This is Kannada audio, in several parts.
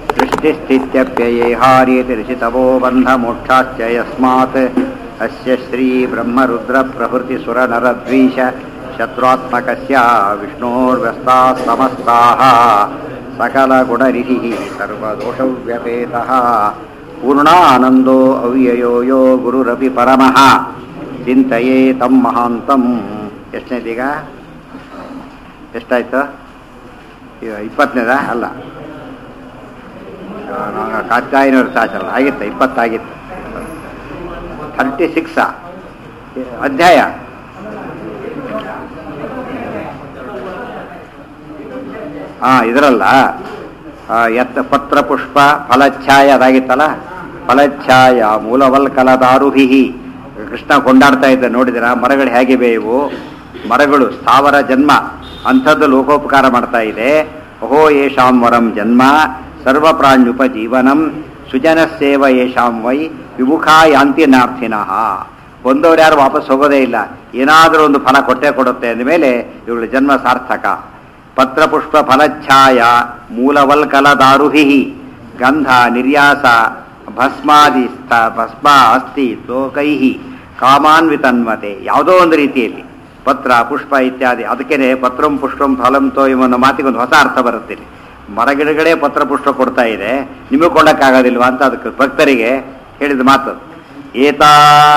सृष्टिस्थित्यप्ययेहार्येति ऋषितवो बन्धमोक्षाश्च यस्मात् अस्य श्रीब्रह्मरुद्रप्रभृतिसुरनरद्वीष शत्रुत्मकस्य विष्णोर्व्यस्ताः समस्ताः सकलगुणरिहिः सर्वदोषव्यपेतः पूर्णानन्दो अव्ययो यो गुरुरपि परमः ಚಿಂತೆಯೇ ತಮ್ಮ ಮಹಾಂತಂ ಎಷ್ಟನೇದೀಗ ಎಷ್ಟಾಯ್ತು ಈಗ ಇಪ್ಪತ್ತನೇದ ಅಲ್ಲ ಕಾತ್ಯಾಯನವ್ರ ಸಾಚಲ್ಲ ಆಗಿತ್ತ ಇಪ್ಪತ್ತಾಗಿತ್ತು ಥರ್ಟಿ ಸಿಕ್ಸಾ ಅಧ್ಯಾಯ ಹಾಂ ಇದರಲ್ಲ ಆ, ಎತ್ತ ಪತ್ರ ಪುಷ್ಪ ಫಲಚ್ಛಾಯ ಅದಾಗಿತ್ತಲ್ಲ ಫಲಚ್ಛಾಯ ಮೂಲವಲ್ಕಲದಾರುಹಿ ಕೃಷ್ಣ ಕೊಂಡಾಡ್ತಾ ಇದ್ದ ನೋಡಿದಿರ ಮರಗಳು ಹೇಗೆ ಬೇವು ಮರಗಳು ಸ್ಥಾವರ ಜನ್ಮ ಅಂಥದ್ದು ಲೋಕೋಪಕಾರ ಮಾಡ್ತಾ ಇದೆ ಅಹೋ ಯೇಷಾಂ ವರಂ ಜನ್ಮ ಸರ್ವ ಪ್ರಾಣ್ಯುಪಜೀವನಂ ಸುಜನ ಸೇವ ಯೇಷಾಂ ವೈ ವಿಮುಖಾ ಯಾಂತಿ ನಾರ್ಥಿನಃ ಬಂದವ್ರು ಯಾರು ವಾಪಸ್ ಹೋಗೋದೇ ಇಲ್ಲ ಏನಾದರೂ ಒಂದು ಫಲ ಕೊಟ್ಟೇ ಕೊಡುತ್ತೆ ಅಂದಮೇಲೆ ಇವುಗಳ ಜನ್ಮ ಸಾರ್ಥಕ ಪತ್ರಪುಷ್ಪ ಫಲಚ್ಛಾಯ ಮೂಲವಲ್ಕಲದಾರುಹಿ ಗಂಧ ನಿರ್ಯಾಸ ಭಸ್ಮಾದಿ ಸ್ಥ ಭಸ್ಮ ಅಸ್ಥಿ ಲೋಕೈ ಕಾಮಾನ್ವಿತನ್ಮತೆ ಯಾವುದೋ ಒಂದು ರೀತಿಯಲ್ಲಿ ಪತ್ರ ಪುಷ್ಪ ಇತ್ಯಾದಿ ಅದಕ್ಕೇನೆ ಪತ್ರಂ ಪುಷ್ಪಂ ಫಲಂ ತೋ ಎಂಬ ಮಾತಿಗೊಂದು ಹೊಸ ಅರ್ಥ ಬರುತ್ತೆ ಇಲ್ಲಿ ಮರಗಿಡಗಳೇ ಪತ್ರ ಪುಷ್ಪ ಕೊಡ್ತಾ ಇದೆ ನಿಮಗೆ ಕೊಳ್ಳಕ್ಕಾಗೋದಿಲ್ವಾ ಅಂತ ಅದಕ್ಕೆ ಭಕ್ತರಿಗೆ ಹೇಳಿದ ಮಾತು ಏತಾ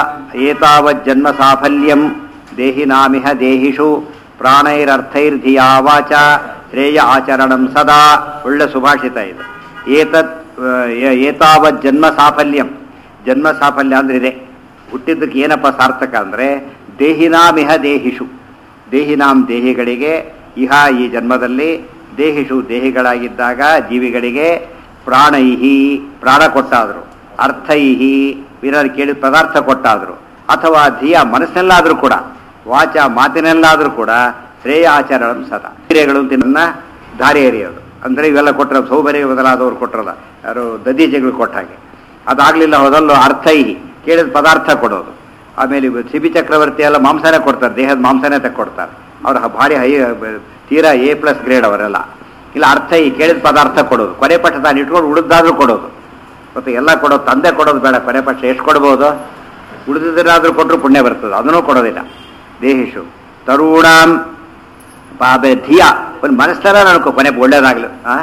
ಏತಾವತ್ ಜನ್ಮ ಸಾಫಲ್ಯಂ ದೇಹಿನಾಮಿಹ ದೇಹಿಷು ಪ್ರಾಣೈರರ್ಥೈರ್ಧಿಯಾ ವಾಚ ಶ್ರೇಯ ಆಚರಣಂ ಸದಾ ಒಳ್ಳೆ ಸುಭಾಷಿತ ಇದು ಏತತ್ ಆ, ಏ- ಏತಾವತ್ ಜನ್ಮ ಸಾಫಲ್ಯಂ ಜನ್ಮ ಸಾಫಲ್ಯ ಅಂದ್ರೆ ಇದೆ ಹುಟ್ಟಿದ್ದಕ್ಕೆ ಏನಪ್ಪ ಸಾರ್ಥಕ ಅಂದ್ರೆ ದೇಹಿನಾಮಿಹ ದೇಹಿಷು ದೇಹಿನಾಂ ದೇಹಿಗಳಿಗೆ ಇಹ ಈ ಜನ್ಮದಲ್ಲಿ ದೇಹಿಷು ದೇಹಿಗಳಾಗಿದ್ದಾಗ ಜೀವಿಗಳಿಗೆ ಪ್ರಾಣೈಹಿ ಪ್ರಾಣ ಕೊಟ್ಟಾದ್ರು ಅರ್ಥೈಹಿ ವಿರರ್ ಕೇಳಿದ ಪದಾರ್ಥ ಕೊಟ್ಟಾದ್ರು ಅಥವಾ ಧಿಯ ಮನಸ್ಸಿನಲ್ಲಾದ್ರೂ ಕೂಡ ವಾಚ ಮಾತಿನಲ್ಲಾದ್ರೂ ಕೂಡ ಶ್ರೇಯ ಆಚರಣ ಸದಾ ಕ್ರಿಯೆಗಳು ಅಂತ ನನ್ನ ದಾರಿ ಎರೆಯೋದು ಅಂದ್ರೆ ಇವೆಲ್ಲ ಕೊಟ್ಟರ ಸೌಭರ್ಯ ಬದಲಾದವ್ರು ಕೊಟ್ಟರಲ್ಲ ಯಾರು ದದೀಜೆಗಳು ಕೊಟ್ಟ ಹಾಗೆ ಅದಾಗ್ಲಿಲ್ಲ ಹೋದಲ್ಲೂ ಅರ್ಥೈಹಿ ಕೇಳಿದ ಪದಾರ್ಥ ಕೊಡೋದು ಆಮೇಲೆ ಇವ್ ಸಿಬಿ ಚಕ್ರವರ್ತಿ ಎಲ್ಲ ಮಾಂಸನೇ ಕೊಡ್ತಾರೆ ದೇಹದ ಮಾಂಸನೇ ತಕ್ಕೊಡ್ತಾರೆ ಅವ್ರ ಹ- ಭಾರಿ ಹೈ ತೀರಾ ಎ ಪ್ಲಸ್ ಗ್ರೇಡ್ ಅವರೆಲ್ಲ ಇಲ್ಲ ಅರ್ಥ ಈ ಕೇಳಿದ ಪದಾರ್ಥ ಕೊಡೋದು ಕೊನೆ ಪಕ್ಷ ತಾನು ಇಟ್ಕೊಂಡು ಉಳಿದಾದ್ರೂ ಕೊಡೋದು ಮತ್ತು ಎಲ್ಲ ಕೊಡೋದು ತಂದೆ ಕೊಡೋದು ಬೇಡ ಕೊನೆ ಪಕ್ಷ ಎಷ್ಟು ಕೊಡ್ಬೋದು ಉಳಿದಿದ್ದರಾದ್ರೂ ಕೊಟ್ಟರು ಪುಣ್ಯ ಬರ್ತದೆ ಅದನ್ನೂ ಕೊಡೋದಿಲ್ಲ ದೇಹಿಷು ತರುಣಾಂ ಪಾಪೆ ಧಿಯ ಒಂದು ಮನಸ್ಸರ ನನಗೆ ಕೊನೆ ಒಳ್ಳೇದಾಗ್ಲಿ ಆ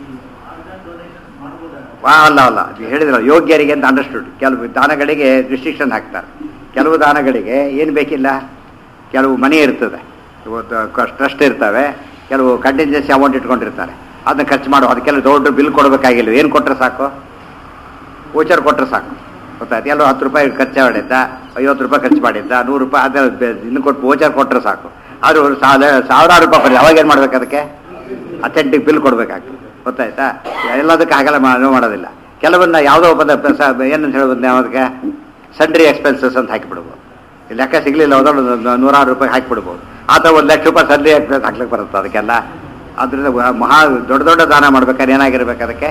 ವಾ ಅಲ್ಲ ಅಲ್ಲ ಅದು ಹೇಳಿದ್ರು ಯೋಗ್ಯರಿಗೆ ಅಂತ ಅಂಡರ್ಸ್ಟುಡ್ ಕೆಲವು ದಾನಗಳಿಗೆ ರಿಸ್ಟ್ರಿಕ್ಷನ್ ಹಾಕ್ತಾರೆ ಕೆಲವು ದಾನಗಳಿಗೆ ಏನು ಬೇಕಿಲ್ಲ ಕೆಲವು ಮನೆ ಇರ್ತದೆ ಟ್ರಸ್ಟ್ ಇರ್ತವೆ ಕೆಲವು ಕಂಟಿನ್ಜೆನ್ಸಿ ಅಮೌಂಟ್ ಇಟ್ಕೊಂಡಿರ್ತಾರೆ ಅದನ್ನ ಖರ್ಚು ಮಾಡೋ ಅದಕ್ಕೆಲ್ಲ ದೊಡ್ಡ ಬಿಲ್ ಕೊಡಬೇಕಾಗಿಲ್ಲ ಏನು ಕೊಟ್ಟರೆ ಸಾಕು ವೋಚರ್ ಕೊಟ್ಟರೆ ಸಾಕು ಗೊತ್ತಾಯ್ತು ಎಲ್ಲೋ ಹತ್ತು ರೂಪಾಯಿ ಖರ್ಚು ಮಾಡಿದ್ದ ಐವತ್ತು ರೂಪಾಯಿ ಖರ್ಚು ಮಾಡಿದ್ದ ನೂರು ರೂಪಾಯಿ ಅದೇ ಬೆ- ಇನ್ನು ಕೊಟ್ಟು ವೋಚರ್ ಕೊಟ್ಟರೆ ಸಾಕು ಆದ್ರೆ ಒಂದು ಸಾವಿರ ಸಾವಿರಾರು ರೂಪಾಯಿ ಕೊಡಿ ಅವಾಗ ಏನು ಮಾಡ್ಬೇಕು ಅದಕ್ಕೆ ಅಥೆಂಟಿಕ್ ಬಿಲ್ ಕೊಡಬೇಕಾಗ್ತದೆ ಗೊತ್ತಾಯ್ತಾ ಎಲ್ಲದಕ್ಕೆ ಹಾಗೆಲ್ಲ ಮಾ- ಇದು ಮಾಡೋದಿಲ್ಲ ಕೆಲವನ್ನ ಯಾವುದೋ ಪದ ಏನಂತ ಹೇಳ್ಬೋದು ನಾವು ಅದಕ್ಕೆ ಸಂಡ್ರಿ ಎಕ್ಸ್ಪೆನ್ಸಸ್ ಅಂತ ಹಾಕಿಬಿಡ್ಬೋದು ಈ ಲೆಕ್ಕ ಸಿಗಲಿಲ್ಲ ಹೋದ್ರೆ ಒಂದು ನೂರಾರು ರೂಪಾಯಿ ಹಾಕಿಬಿಡ್ಬೋದು ಅಥವಾ ಒಂದು ಲಕ್ಷ ರೂಪಾಯಿ ಸಂಡ್ರಿ ಎಕ್ಸ್ಪೆನ್ಸ್ ಹಾಕ್ಲಿಕ್ಕೆ ಬರುತ್ತೆ ಅದಕ್ಕೆಲ್ಲ ಅದರಿಂದ ಮಹಾ ದೊಡ್ಡ ದೊಡ್ಡ ದಾನ ಮಾಡ್ಬೇಕಾದ್ರೆ ಏನಾಗಿರ್ಬೇಕು ಅದಕ್ಕೆ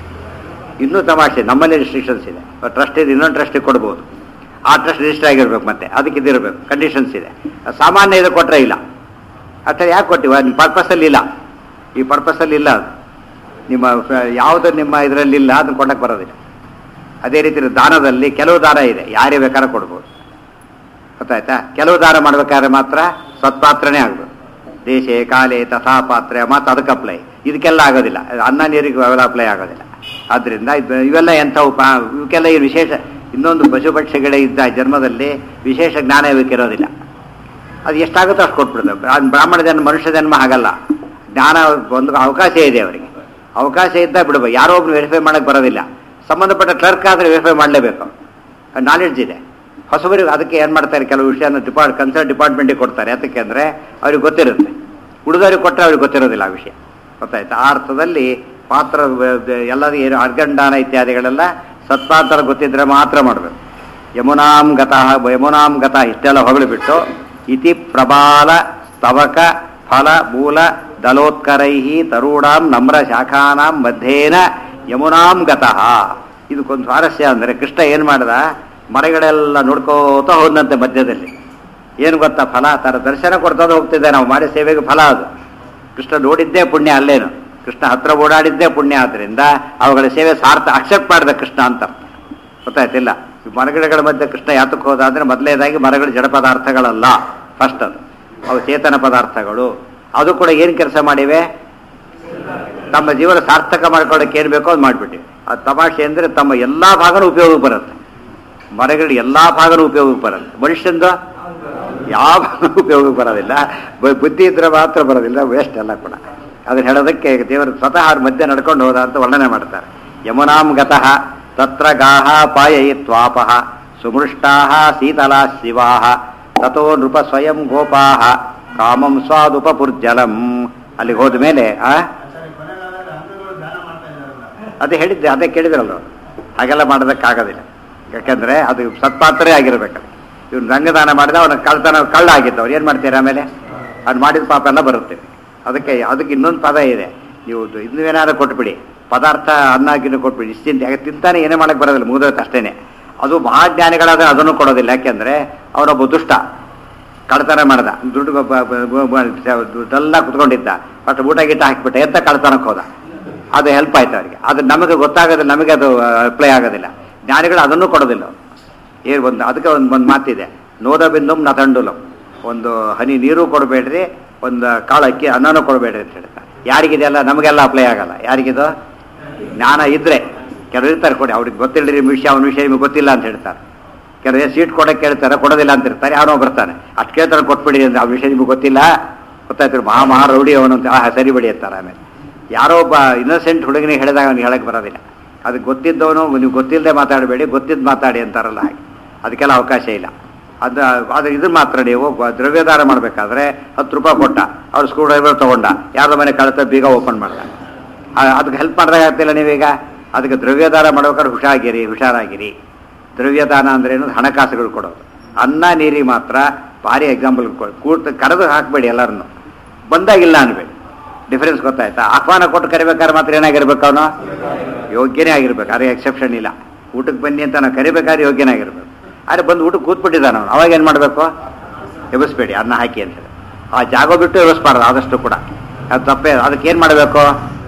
ಇನ್ನೂ ತಮಾಷೆ ನಮ್ಮಲ್ಲಿ ರಿಸ್ಟ್ರಿಕ್ಷನ್ಸ್ ಇದೆ ಟ್ರಸ್ಟ್ ಇದೆ ಇನ್ನೊಂದು ಟ್ರಸ್ಟಿಗೆ ಕೊಡ್ಬೋದು ಆ ಟ್ರಸ್ಟ್ ರಿಜಿಸ್ಟರ್ ಆಗಿರ್ಬೇಕು ಮತ್ತೆ ಅದಕ್ಕೆ ಇದಿರಬೇಕು ಕಂಡೀಷನ್ಸ್ ಇದೆ ಸಾಮಾನ್ಯ ಇದು ಕೊಟ್ಟರೆ ಇಲ್ಲ ಅಥವಾ ಯಾಕೆ ಕೊಟ್ಟಿವ ನಿಮ್ಮ ಪರ್ಪಸಲ್ಲಿ ಇಲ್ಲ ಈ ಪರ್ಪಸಲ್ಲಿ ಇಲ್ಲ ಅದು ನಿಮ್ಮ ಫ- ಯಾವುದು ನಿಮ್ಮ ಇದರಲ್ಲಿ ಇಲ್ಲ ಅದನ್ನ ಕೊಡಕ್ಕೆ ಬರೋದಿಲ್ಲ ಅದೇ ರೀತಿ ದಾನದಲ್ಲಿ ಕೆಲವು ದಾನ ಇದೆ ಯಾರೇ ಬೇಕಾದ್ರೆ ಕೊಡ್ಬೋದು ಗೊತ್ತಾಯ್ತಾ ಕೆಲವು ದಾನ ಮಾಡ್ಬೇಕಾದ್ರೆ ಮಾತ್ರ ಸತ್ಪಾತ್ರನೇ ಆಗಬೇಕು ದೇಶೇ ಕಾಲೇ ತಥಾ ಪಾತ್ರೆ ಮಾತ್ರ ಅದಕ್ಕೆ ಅಪ್ಲೈ ಇದಕ್ಕೆಲ್ಲ ಆಗೋದಿಲ್ಲ ಅನ್ನ ನೀರಿಗೆ ಅವೆಲ್ಲ ಅಪ್ಲೈ ಆಗೋದಿಲ್ಲ ಆದ್ರಿಂದ ಇದು ಇವೆಲ್ಲ ಎಂಥವು ಪಾ ಇವಕ್ಕೆಲ್ಲ ಈ ವಿಶೇಷ ಇನ್ನೊಂದು ಪಶುಪಕ್ಷಿಗಳೇ ಇದ್ದ ಜನ್ಮದಲ್ಲಿ ವಿಶೇಷ ಜ್ಞಾನ ಇವಕ್ಕಿರೋದಿಲ್ಲ ಅದು ಎಷ್ಟಾಗುತ್ತೋ ಅಷ್ಟು ಕೊಟ್ಬಿಡ್ತಾರೆ ಬ್ರಾ- ಬ್ರಾಹ್ಮಣ ಜನ್ಮ ಮನುಷ್ಯ ಜನ್ಮ ಹಾಗಲ್ಲ ಜ್ಞಾನ ಒಂದು ಅವಕಾಶ ಇದೆ ಅವರಿಗೆ ಅವಕಾಶ ಇದ್ದ ಬಿಡ್ಬೇಕು ಯಾರೋ ಒಬ್ರು ವೆರಿಫೈ ಮಾಡಕ್ಕೆ ಬರೋದಿಲ್ಲ ಸಂಬಂಧಪಟ್ಟ ಕ್ಲರ್ಕ್ ಆದರೆ ವೆರಿಫೈ ಮಾಡಲೇಬೇಕು ನಾಲೆಡ್ಜ್ ಇದೆ ಹೊಸಬರಿಗೆ ಅದಕ್ಕೆ ಏನು ಮಾಡ್ತಾರೆ ಕೆಲವು ವಿಷಯನ ಡಿಪಾರ್ಟ್ ಕನ್ಸರ್ನ್ ಡಿಪಾರ್ಟ್ಮೆಂಟಿಗೆ ಕೊಡ್ತಾರೆ ಯಾತಕ್ಕೆ ಅಂದರೆ ಅವ್ರಿಗೆ ಗೊತ್ತಿರುತ್ತೆ ಉಳಿದವ್ರಿಗೆ ಕೊಟ್ಟರೆ ಅವ್ರಿಗೆ ಗೊತ್ತಿರೋದಿಲ್ಲ ಆ ವಿಷಯ ಗೊತ್ತಾಯ್ತು ಆ ಅರ್ಥದಲ್ಲಿ ಪಾತ್ರ ಎಲ್ಲದೂ ಏನು ಅರ್ಗಂಡಾನ ಇತ್ಯಾದಿಗಳೆಲ್ಲ ಸತ್ಪಾತ್ರ ಗೊತ್ತಿದ್ರೆ ಮಾತ್ರ ಮಾಡಬೇಕು ಯಮುನಾಂ ಗತಃ ಯಮುನಾಂ ಗತ ಇಷ್ಟೆಲ್ಲ ಹೊಗಳು ಬಿಟ್ಟು ಇತಿ ಪ್ರಬಾಲ ಸ್ತವಕ ಫಲ ಮೂಲ ದಲೋತ್ಕರೈ ತರುಣಾಂ ನಮ್ರ ಶಾಖಾನಾಂ ಮಧ್ಯೇನ ಯಮುನಾಂ ಗತಃ ಇದಕ್ಕೊಂದು ಸ್ವಾರಸ್ಯ ಅಂದರೆ ಕೃಷ್ಣ ಏನು ಮಾಡ್ದ ಮರಗಳೆಲ್ಲ ನೋಡ್ಕೋತಾ ಹೋದಂತೆ ಮಧ್ಯದಲ್ಲಿ ಏನು ಗೊತ್ತಾ ಫಲ ತರ ದರ್ಶನ ಕೊಡ್ತಾ ಹೋಗ್ತಿದ್ದೆ ನಾವು ಮಾಡಿ ಸೇವೆಗೆ ಫಲ ಅದು ಕೃಷ್ಣ ನೋಡಿದ್ದೇ ಪುಣ್ಯ ಅಲ್ಲೇನು ಕೃಷ್ಣ ಹತ್ರ ಓಡಾಡಿದ್ದೇ ಪುಣ್ಯ ಆದ್ದರಿಂದ ಅವುಗಳ ಸೇವೆ ಸಾರ್ಥ ಅಕ್ಸೆಪ್ಟ್ ಮಾಡಿದ ಕೃಷ್ಣ ಅಂತ ಅರ್ಥ. ಗೊತ್ತಾಯ್ತಿಲ್ಲ ಈ ಮರಗಿಡಗಳ ಮಧ್ಯೆ ಕೃಷ್ಣ ಯಾತಕ್ಕೆ ಹೋದ ಅಂದ್ರೆ ಮೊದಲನೇದಾಗಿ ಮರಗಳು ಜಡ ಪದಾರ್ಥಗಳಲ್ಲ ಫಸ್ಟ್ ಅದು ಅವು ಚೇತನ ಪದಾರ್ಥಗಳು ಅದು ಕೂಡ ಏನು ಕೆಲಸ ಮಾಡಿವೆ ತಮ್ಮ ಜೀವನ ಸಾರ್ಥಕ ಮಾಡ್ಕೊಳ್ಳೋಕೆ ಏನು ಬೇಕೋ ಅದು ಮಾಡಿಬಿಟ್ಟಿವೆ ಅದು ತಮಾಷೆ ಅಂದರೆ ತಮ್ಮ ಎಲ್ಲ ಭಾಗನೂ ಉಪಯೋಗಕ್ಕೆ ಬರುತ್ತೆ ಮರಗಳು ಎಲ್ಲ ಭಾಗನೂ ಉಪಯೋಗಕ್ಕೆ ಬರುತ್ತೆ ಮನುಷ್ಯಂದು ಯಾವ ಭಾಗನೂ ಉಪಯೋಗಕ್ಕೆ ಬರೋದಿಲ್ಲ ಬ- ಬುದ್ಧಿ ಇದ್ರೆ ಮಾತ್ರ ಬರೋದಿಲ್ಲ ವೇಸ್ಟ್ ಎಲ್ಲ ಕೂಡ ಅದನ್ನ ಹೇಳೋದಕ್ಕೆ ದೇವರು ಸ್ವತಃ ಅವ್ರ ಮಧ್ಯೆ ನಡ್ಕೊಂಡು ಹೋದ ಅಂತ ವರ್ಣನೆ ಮಾಡ್ತಾರೆ ಯಮುನಾಂ ಗತಃ ತತ್ರ ಗಾಹ ಪಾಯಯಿತ್ವಾಪಃ ಸುಮೃಷ್ಟಾಹ ಶೀತಲಾ ಶಿವಾಹ ತಥೋ ನೃಪ ಸ್ವಯಂ ಗೋಪಾಹ ಕಾಮಂ ಸ್ವಾದುಪಪುರ್ಜಲಂ ಅಲ್ಲಿಗೆ ಹೋದ ಮೇಲೆ ಆ ಸರಿ ಕೊನೆಗಾಲದಲ್ಲಿ ಅಂಗಗಳು ದಾನ ಮಾಡ್ತಾ ಇದ್ದಾರಲ್ಲ ಅದೇ ಹೇಳಿದ್ದೆ ಅದೇ ಕೇಳಿದ್ರಲ್ಲ ಅವ್ರು. ಹಾಗೆಲ್ಲ ಮಾಡೋದಕ್ಕಾಗೋದಿಲ್ಲ ಯಾಕಂದ್ರೆ ಅದು ಸತ್ಪಾತ್ರೇ ಆಗಿರ್ಬೇಕಲ್ಲ ಇವ್ನು ರಂಗದಾನ ಮಾಡಿದ ಅವನ ಕಳ್ತನ ಕಳ್ಳ ಆಗಿದ್ದ ಅವ್ರು ಏನು ಮಾಡ್ತೀರಾ ಆಮೇಲೆ ಅದು ಮಾಡಿದ ಪಾಪ ಎಲ್ಲ ಬರುತ್ತೆ ಅದಕ್ಕೆ ಅದಕ್ಕೆ ಇನ್ನೊಂದು ಪದ ಇದೆ ನೀವು ಇದು ಇನ್ನೂ ಏನಾದ್ರು ಕೊಟ್ಬಿಡಿ ಪದಾರ್ಥ ಅನ್ನ ಗಿನ್ನ ಕೊಟ್ಬಿಡಿ ಇಷ್ಟಿಂತ ಯಾಕೆ ತಿಂತಾನೆ ಏನೇ ಮಾಡಕ್ಕೆ ಬರೋದಿಲ್ಲ ಮುಗಿದೋಯ್ತು ಅಷ್ಟೇನೆ ಅದು ಮಹಾಜ್ಞಾನಿಗಳಾದ್ರೆ ಅದನ್ನು ಕೊಡೋದಿಲ್ಲ ಯಾಕೆಂದ್ರೆ ಅವನೊಬ್ಬ ದುಷ್ಟ ಕಳ್ತನ ಮಾಡ್ದ ದುಡ್ಡು ಬ- ಬ- ಬ- ಬ- ದುಡ್ಡೆಲ್ಲ ಕುತ್ಕೊಂಡಿದ್ದ ಬಟ್ ಊಟ ಗೀಟ ಹಾಕಿಬಿಟ್ಟ ಎಂತ ಕಳ್ತನಕ್ಕೆ ಹೋದ ಅದು ಹೆಲ್ಪ್ ಆಯ್ತು ಅವರಿಗೆ ಅದು ನಮಗೆ ಗೊತ್ತಾಗೋದಿಲ್ಲ ನಮಗೆ ಅದು ಅಪ್ಲೈ ಆಗೋದಿಲ್ಲ ಜ್ಞಾನಿಗಳು ಅದನ್ನು ಕೊಡೋದಿಲ್ಲ ಏನು ಒಂದು ಅದಕ್ಕೆ ಒಂದು ಒಂದು ಮಾತಿದೆ ನೋದ ಬಿಂದುಮ್ ನತಂಡುಲಂ ಒಂದು ಹನಿ ನೀರು ಕೊಡಬೇಡ್ರಿ ಒಂದು ಕಾಳು ಅಕ್ಕಿ ಅನ್ನನೂ ಕೊಡಬೇಡ್ರಿ ಅಂತ ಹೇಳ್ತಾರೆ ಯಾರಿಗಿದೆಲ್ಲ ನಮಗೆಲ್ಲ ಅಪ್ಲೈ ಆಗಲ್ಲ ಯಾರಿಗಿದು ಜ್ಞಾನ ಇದ್ರೆ ಕೆಲವರು ಇರ್ತಾರೆ ಕೊಡಿ ಅವ್ರಿಗೆ ಗೊತ್ತಿಲ್ಲರಿ ವಿಷಯ ಅವನ ವಿಷಯ ನಿಮಗೆ ಗೊತ್ತಿಲ್ಲ ಅಂತ ಹೇಳ್ತಾರೆ ಕೆಲವರು ಸೀಟ್ ಕೊಡಕ್ಕೆ ಕೇಳ್ತಾರೆ ಕೊಡೋದಿಲ್ಲ ಅಂತ ಇರ್ತಾರೆ ಯಾವನೋ ಬರ್ತಾನೆ ಅಷ್ಟು ಕೇಳ್ತಾರೆ ಕೊಟ್ಬಿಡಿ ಅಂದ್ರೆ ಆ ವಿಷಯ ನಿಮಗೆ ಗೊತ್ತಿಲ್ಲ ಗೊತ್ತಾಯ್ತು ಮಹಾ ಮಹಾ ರೌಡಿ ಅವನು ಅಂತ ಆ ಸರಿ ಬಿಡಿ ಅಂತಾರೆ ಆಮೇಲೆ ಯಾರೋ ಒಬ್ಬ ಇನ್ನೋಸೆಂಟ್ ಹುಡುಗನಿಗೆ ಹೇಳಿದಾಗ ಅವ್ನಿಗೆ ಹೇಳಕ್ಕೆ ಬರೋದಿಲ್ಲ ಅದಕ್ಕೆ ಗೊತ್ತಿದ್ದವನು ನೀವು ಗೊತ್ತಿಲ್ಲದೆ ಮಾತಾಡಬೇಡಿ ಗೊತ್ತಿದ್ದು ಮಾತಾಡಿ ಅಂತಾರಲ್ಲ ಹಾಗೆ ಅದಕ್ಕೆಲ್ಲ ಅವಕಾಶ ಇಲ್ಲ ಅದು ಅದು ಇದು ಮಾತ್ರ ನೀವು ಬ- ದ್ರವ್ಯದಾನ ಮಾಡಬೇಕಾದ್ರೆ ಹತ್ತು ರೂಪಾಯಿ ಕೊಟ್ಟ ಅವ್ರು ಸ್ಕ್ರೂ ಡ್ರೈವರ್ ತೊಗೊಂಡ ಯಾರ್ದೋ ಮನೆ ಕಳೆತ ಬೀಗ ಓಪನ್ ಮಾಡ್ದ ಆ- ಅದಕ್ಕೆ ಹೆಲ್ಪ್ ಮಾಡ್ದಾಗ್ತಿಲ್ಲ ನೀವೀಗ ಅದಕ್ಕೆ ದ್ರವ್ಯದಾನ ಮಾಡ್ಬೇಕಾದ್ರೆ ಹುಷಾರಾಗಿರಿ ಹುಷಾರಾಗಿರಿ ದ್ರವ್ಯದಾನ ಅಂದ್ರೆ ಏನು ಹಣಕಾಸುಗಳು ಕೊಡೋದು ಅನ್ನ ನೀರಿ ಮಾತ್ರ ಭಾರಿ ಎಕ್ಸಾಂಪಲ್ ಕೂರ್ತ ಕರೆದು ಹಾಕಬೇಡಿ ಎಲ್ಲರನ್ನು ಬಂದಾಗಿಲ್ಲ ಅನ್ಬೇಡಿ ಡಿಫರೆನ್ಸ್ ಗೊತ್ತಾಯ್ತಾ ಆಹ್ವಾನ ಕೊಟ್ಟು ಕರಿಬೇಕಾದ್ರೆ ಮಾತ್ರ ಏನಾಗಿರ್ಬೇಕು ಅವನು ಯೋಗ್ಯನೇ ಆಗಿರ್ಬೇಕು ಅದೇ ಎಕ್ಸೆಪ್ಷನ್ ಇಲ್ಲ ಊಟಕ್ಕೆ ಬನ್ನಿ ಅಂತ ನಾವು ಕರಿಬೇಕಾದ್ರೆ ಯೋಗ್ಯನಾಗಿರ್ಬೇಕು ಆದರೆ ಬಂದು ಊಟಕ್ಕೆ ಕೂತ್ಬಿಟ್ಟಿದ್ದಾನೆ ಅವನು ಅವಾಗ ಏನು ಮಾಡಬೇಕು ಎಬ್ಬಿಸ್ಬೇಡಿ ಅನ್ನ ಹಾಕಿ ಅಂತ ಹೇಳಿ ಆ ಜಾಗ ಬಿಟ್ಟು ಎಬ್ಬಿಸ್ಬಾರ್ದು ಆದಷ್ಟು ಕೂಡ ಅದು ತಪ್ಪೇ ಅದಕ್ಕೆ ಏನು ಮಾಡಬೇಕು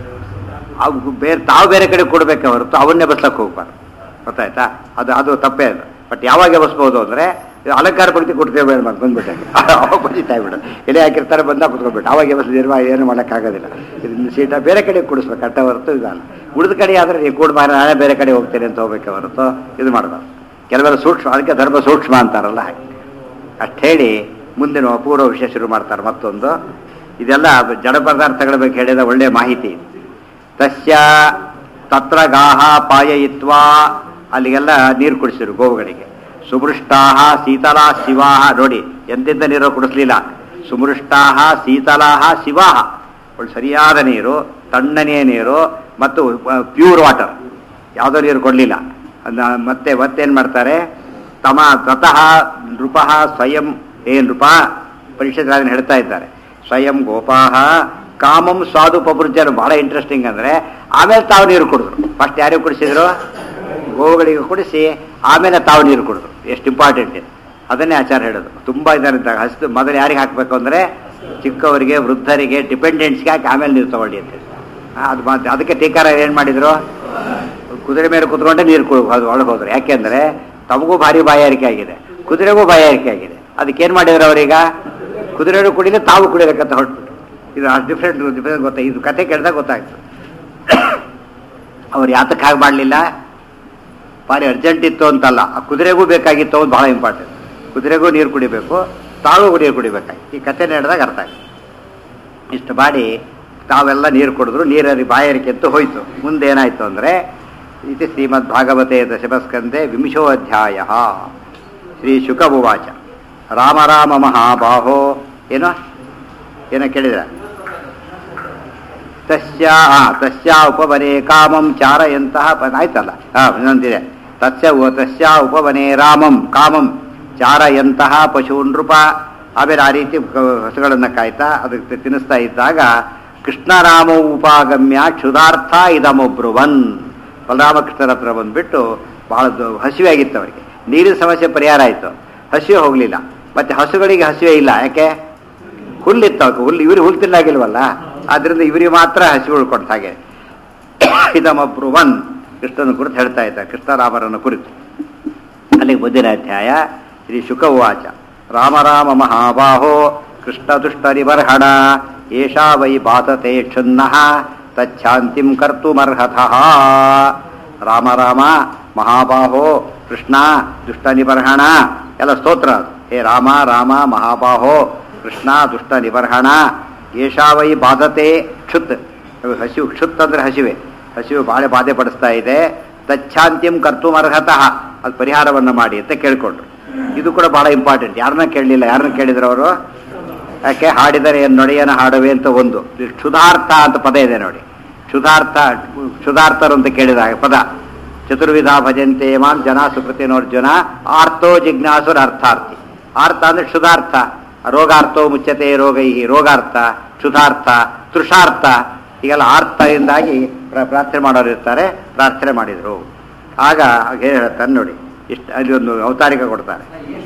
ಅವು ಬೇರೆ ತಾವು ಬೇರೆ ಕಡೆ ಕೊಡಬೇಕೆ ಹೊರತು ಅವನ್ನೇ ಬಸ್ಲಕ್ಕೆ ಹೋಗ್ಬಾರ್ದು ಗೊತ್ತಾಯ್ತಾ ಅದು ಅದು ತಪ್ಪೇ ಅದು ಬಟ್ ಯಾವಾಗ ಎಬ್ಬಿಸ್ಬೋದು ಅಂದರೆ ಅಲಂಕಾರ ಪಂಕ್ತಿ ಕೊಡ್ತೇವೆ ಬೇಡ ಮಾಡಿ ಬಂದ್ಬಿಟ್ಟೆ ಅವಾಗ ಬಜಿತಾ ಬಿಡು ಎಲೆ ಹಾಕಿರ್ತಾರೆ ಬಂದಾಗ ಕುತ್ಕೊಬಿಟ್ಟು ಅವಾಗ ಎಬ್ಬಿಸ್ ನಿರ್ವಾಹ ಏನು ಮಾಡೋಕ್ಕಾಗೋದಿಲ್ಲ ಇದನ್ನ ಸೀಟ ಬೇರೆ ಕಡೆ ಕೊಡಿಸ್ಬೇಕು ಅಟ್ಟ ಹೊರತು ಇದಲ್ಲ ಉಳಿದ ಕಡೆ ಆದರೆ ನೀವು ಕೂಡ ಮಾಡಿ ನಾನೇ ಬೇರೆ ಕಡೆ ಹೋಗ್ತೇನೆ ಅಂತ ಹೋಗ್ಬೇಕೆ ಹೊರತು ಇದು ಮಾಡಬಾರ್ದು ಕೆಲವೆಲ್ಲ ಸೂಕ್ಷ್ಮ ಅದಕ್ಕೆ ಧರ್ಮ ಸೂಕ್ಷ್ಮ ಅಂತಾರಲ್ಲ ಹಾಗೆ ಅಷ್ಟು ಹೇಳಿ ಮುಂದಿನ ಅಪೂರ್ವ ವಿಷಯ ಶುರು ಮಾಡ್ತಾರೆ ಮತ್ತೊಂದು ಇದೆಲ್ಲ ಜಡ ಪದಾರ್ಥಗಳ ಬಗ್ಗೆ ಹೇಳಿದ ಒಳ್ಳೆಯ ಮಾಹಿತಿ ತಸ್ಯ ತತ್ರ ಗಾಹ ಪಾಯಯಿತ್ವಾ ಅಲ್ಲಿಗೆಲ್ಲ ನೀರು ಕುಡಿಸಿರು ಗೋವುಗಳಿಗೆ ಸುಮೃಷ್ಟಾಹ ಶೀತಲಾ ಶಿವಾಹ ನೋಡಿ ಎಂತೆಂಥ ನೀರು ಕುಡಿಸ್ಲಿಲ್ಲ ಸುಮೃಷ್ಟಾಹ ಶೀತಲಾಹ ಶಿವಾಹ ಒಳ್ಳೆ ಸರಿಯಾದ ನೀರು ತಣ್ಣನೆಯ ನೀರು ಮತ್ತು ಪ್ಯೂರ್ ವಾಟರ್ ಯಾವುದೋ ನೀರು ಕೊಡಲಿಲ್ಲ ಮತ್ತೆ ಮತ್ತೇನು ಮಾಡ್ತಾರೆ ತಮ ತತಃ ನೃಪಃ ಸ್ವಯಂ ಏ ನೃಪ ಪರಿಷತ್ರಾಜನ ಹೇಳ್ತಾ ಇದ್ದಾರೆ ಸ್ವಯಂ ಗೋಪಾಹ ಕಾಮಂ ಸ್ವಾದು ಪಪುರ್ಜನ ಬಹಳ ಇಂಟ್ರೆಸ್ಟಿಂಗ್ ಅಂದ್ರೆ ಆಮೇಲೆ ತಾವು ನೀರು ಕುಡಿದ್ರು ಫಸ್ಟ್ ಯಾರಿಗೆ ಕುಡಿಸಿದ್ರು ಗೋವುಗಳಿಗೆ ಕುಡಿಸಿ ಆಮೇಲೆ ತಾವು ನೀರು ಕುಡಿದ್ರು ಎಷ್ಟು ಇಂಪಾರ್ಟೆಂಟ್ ಇದೆ ಅದನ್ನೇ ಆಚಾರ ಹೇಳೋದು ತುಂಬಾ ಇದ್ದಾರೆ ಹಸಿದು ಮೊದಲು ಯಾರಿಗೆ ಹಾಕಬೇಕು ಅಂದ್ರೆ ಚಿಕ್ಕವರಿಗೆ ವೃದ್ಧರಿಗೆ ಡಿಪೆಂಡೆಂಟ್ಸ್ಗೆ ಹಾಕಿ ಆಮೇಲೆ ನೀರು ತಗೊಳ್ಳಿ ಅಂತ ಹೇಳಿ. ಆ, ಅದು ಮಾತ್ರ ಅದಕ್ಕೆ ಟೀಕಾರ ಏನು ಮಾಡಿದ್ರು ಕುದುರೆ ಮೇಲೆ ಕುತ್ಕೊಂಡೆ ನೀರು ಒಳಗೆ ಹೋದ್ರು ಯಾಕೆಂದ್ರೆ ತಮಗೂ ಭಾರಿ ಬಾಯಾರಿಕೆ ಆಗಿದೆ ಕುದುರೆಗೂ ಬಾಯಾರಿಕೆ ಆಗಿದೆ ಅದಕ್ಕೇನು ಮಾಡಿದ್ರು ಅವರೀಗ ಕುದುರೆನೂ ಕುಡಿಲಿ ತಾವು ಕುಡಿಬೇಕಂತ ಹೊರಟ್ಬಿಟ್ಟು ಇದು ಡಿಫ್ರೆಂಟ್ ಡಿಫ್ರೆಂಟ್ ಗೊತ್ತಾ ಇದು ಕತೆ ಕೇಳಿದಾಗ ಗೊತ್ತಾಗ್ತು ಅವ್ರು ಯಾತಕ್ಕೆ ಹಾಗೆ ಮಾಡಲಿಲ್ಲ ಭಾರಿ ಅರ್ಜೆಂಟ್ ಇತ್ತು ಅಂತಲ್ಲ ಆ ಕುದುರೆಗೂ ಬೇಕಾಗಿತ್ತು ಅಂತ ಬಹಳ ಇಂಪಾರ್ಟೆಂಟ್ ಕುದುರೆಗೂ ನೀರು ಕುಡಿಬೇಕು ತಾವು ನೀರು ಕುಡಿಬೇಕಾಗಿತ್ತು ಈ ಕತೆ ನಡೆದಾಗ ಅರ್ಥ ಆಯ್ತು ಇಷ್ಟು ಮಾಡಿ ತಾವೆಲ್ಲ ನೀರು ಕುಡಿದ್ರು ನೀರಲ್ಲಿ ಬಾಯಾರಿಕೆ ಅಂತ ಹೋಯ್ತು ಮುಂದೆ ಏನಾಯ್ತು ಅಂದರೆ ಇದು ಶ್ರೀಮದ್ ಭಾಗವತೆ ದಶಮಸ್ಕಂದೆ ವಿಂಶೋ ಅಧ್ಯಾಯ ಶ್ರೀ ಶುಕ ಉವಾಚ ರಾಮ ರಾಮ ಮಹಾಬಾಹೋ ಏನೋ ಏನೋ ಕೇಳಿದ್ರ ತಸ್ಯ ಆ, ತಸ್ಯ ಉಪವನೆ ಕಾಮಂ ಚಾರಯಂತಹ ಪ- ಆಯ್ತಲ್ಲ ಹಾ ಇನ್ನೊಂದಿದೆ ತಸ್ಯ ಉ- ತಸ್ಯ ಉಪವನೆ ರಾಮಂ ಕಾಮಂ ಚಾರಯಂತಹ ಪಶು ನೃಪ ಆಮೇಲೆ ಆ ರೀತಿ ಕ- ಹಸುಗಳನ್ನು ಕಾಯ್ತಾ ಅದಕ್ಕೆ ತಿನ್ನಿಸ್ತಾ ಇದ್ದಾಗ ಕೃಷ್ಣರಾಮ ಉಪಾಗಮ್ಯ ಕ್ಷುಧಾರ್ಥ ಇದಮೊಬ್ರುವನ್ ಬಲರಾಮಕೃಷ್ಣರ ಹತ್ರ ಬಂದ್ಬಿಟ್ಟು ಬಹಳ ದ- ಹಸಿವೆ ಆಗಿತ್ತು ಅವರಿಗೆ ನೀರಿನ ಸಮಸ್ಯೆ ಪರಿಹಾರ ಆಯಿತು ಹಸಿವೆ ಹೋಗಲಿಲ್ಲ ಮತ್ತೆ ಹಸುಗಳಿಗೆ ಹಸಿವೆ ಇಲ್ಲ ಯಾಕೆ ಹುಲ್ಲಿತ್ತು ಅವಕ್ಕೆ ಹುಲ್ಲು ಇವ್ರು ಹುಲ್ಲು ತಿನ್ನಾಗಿಲ್ವಲ್ಲ ಆದ್ರಿಂದ ಇವರಿಗೆ ಮಾತ್ರ ಹಸಿವು ಉಳ್ಕೊಡ್ತ ಹಾಗೆ ಇದಮಬ್ರುವನ್ ಕೃಷ್ಣನ ಕುರಿತು ಹೇಳ್ತಾ ಇದ್ದಾರೆ ಕೃಷ್ಣರಾಮರನ್ನು ಕುರಿತು ಅಲ್ಲಿಗೆ ಮುಂದಿನ ಅಧ್ಯಾಯ ಶ್ರೀ ಶುಕ ಉವಾಚ ರಾಮ ರಾಮ ಮಹಾಬಾಹೋ ಕೃಷ್ಣ ದುಷ್ಟ ನಿಬರ್ಹಣ ಏಷಾ ವೈ ಬಾತತೆ ಕ್ಷುನ್ನ ತಚ್ಛಾಂತಿಂ ಕರ್ತುಮರ್ಹತಃ ರಾಮ ರಾಮ ಮಹಾಬಾಹೋ ಕೃಷ್ಣ ದುಷ್ಟ ನಿಬರ್ಹಣ ಎಲ್ಲ ಸ್ತೋತ್ರ ಅದು ಹೇ ರಾಮ ರಾಮ ಮಹಾಬಾಹೋ ಕೃಷ್ಣ ದುಷ್ಟ ನಿಬರ್ಹಣ ಏಷಾ ವೈ ಬಾಧತೆ ಕ್ಷುತ್ ಹಸಿವು ಕ್ಷುತ್ ಅಂದ್ರೆ ಹಸಿವೆ ಹಸಿವು ಬಾಳೆ ಬಾಧೆ ಪಡಿಸ್ತಾ ಇದೆ ತಚ್ಛಾಂತಿಂ ಕರ್ತುಮರ್ಹತಃ ಅದು ಪರಿಹಾರವನ್ನು ಮಾಡಿ ಅಂತ ಕೇಳ್ಕೊಂಡ್ರು ಇದು ಕೂಡ ಬಹಳ ಇಂಪಾರ್ಟೆಂಟ್ ಯಾರನ್ನ ಕೇಳಲಿಲ್ಲ ಯಾರನ್ನ ಕೇಳಿದ್ರು ಅವರು ಯಾಕೆ ಹಾಡಿದರೆ ಏನು ನೊಡೆಯನ ಹಾಡುವೆ ಅಂತ ಒಂದು ಇಲ್ಲಿ ಕ್ಷುಧಾರ್ಥ ಅಂತ ಪದ ಇದೆ ನೋಡಿ ಕ್ಷುಧಾರ್ಥ ಕ್ಷುಧಾರ್ಥರು ಅಂತ ಕೇಳಿದಾಗ ಪದ ಚತುರ್ವಿಧ ಭಜಂತೆ ಮಾಂ ಜನ ಸುಕೃತಿನೋರ್ಜುನ ಆರ್ತೋ ಜಿಜ್ಞಾಸುರ ಅರ್ಥಾರ್ಥಿ ಆರ್ಥ ಅಂದ್ರೆ ಕ್ಷುಧಾರ್ಥ ರೋಗಾರ್ಥೋ ಮುಚ್ಚತೆ ರೋಗೈ ರೋಗಾರ್ಥ ಕ್ಷುಧಾರ್ಥ ತೃಷಾರ್ಥ ಹೀಗೆಲ್ಲ ಅರ್ಥದಿಂದಾಗಿ ಪ್ರ- ಪ್ರಾರ್ಥನೆ ಮಾಡೋರು ಇರ್ತಾರೆ ಪ್ರಾರ್ಥನೆ ಮಾಡಿದರು ಆಗ ಹೇಗೆ ಹೇಳ್ತಾನೆ ನೋಡಿ ಇಷ್ಟು ಅಲ್ಲಿ ಒಂದು ಅವತಾರಿಕ ಕೊಡ್ತಾರೆ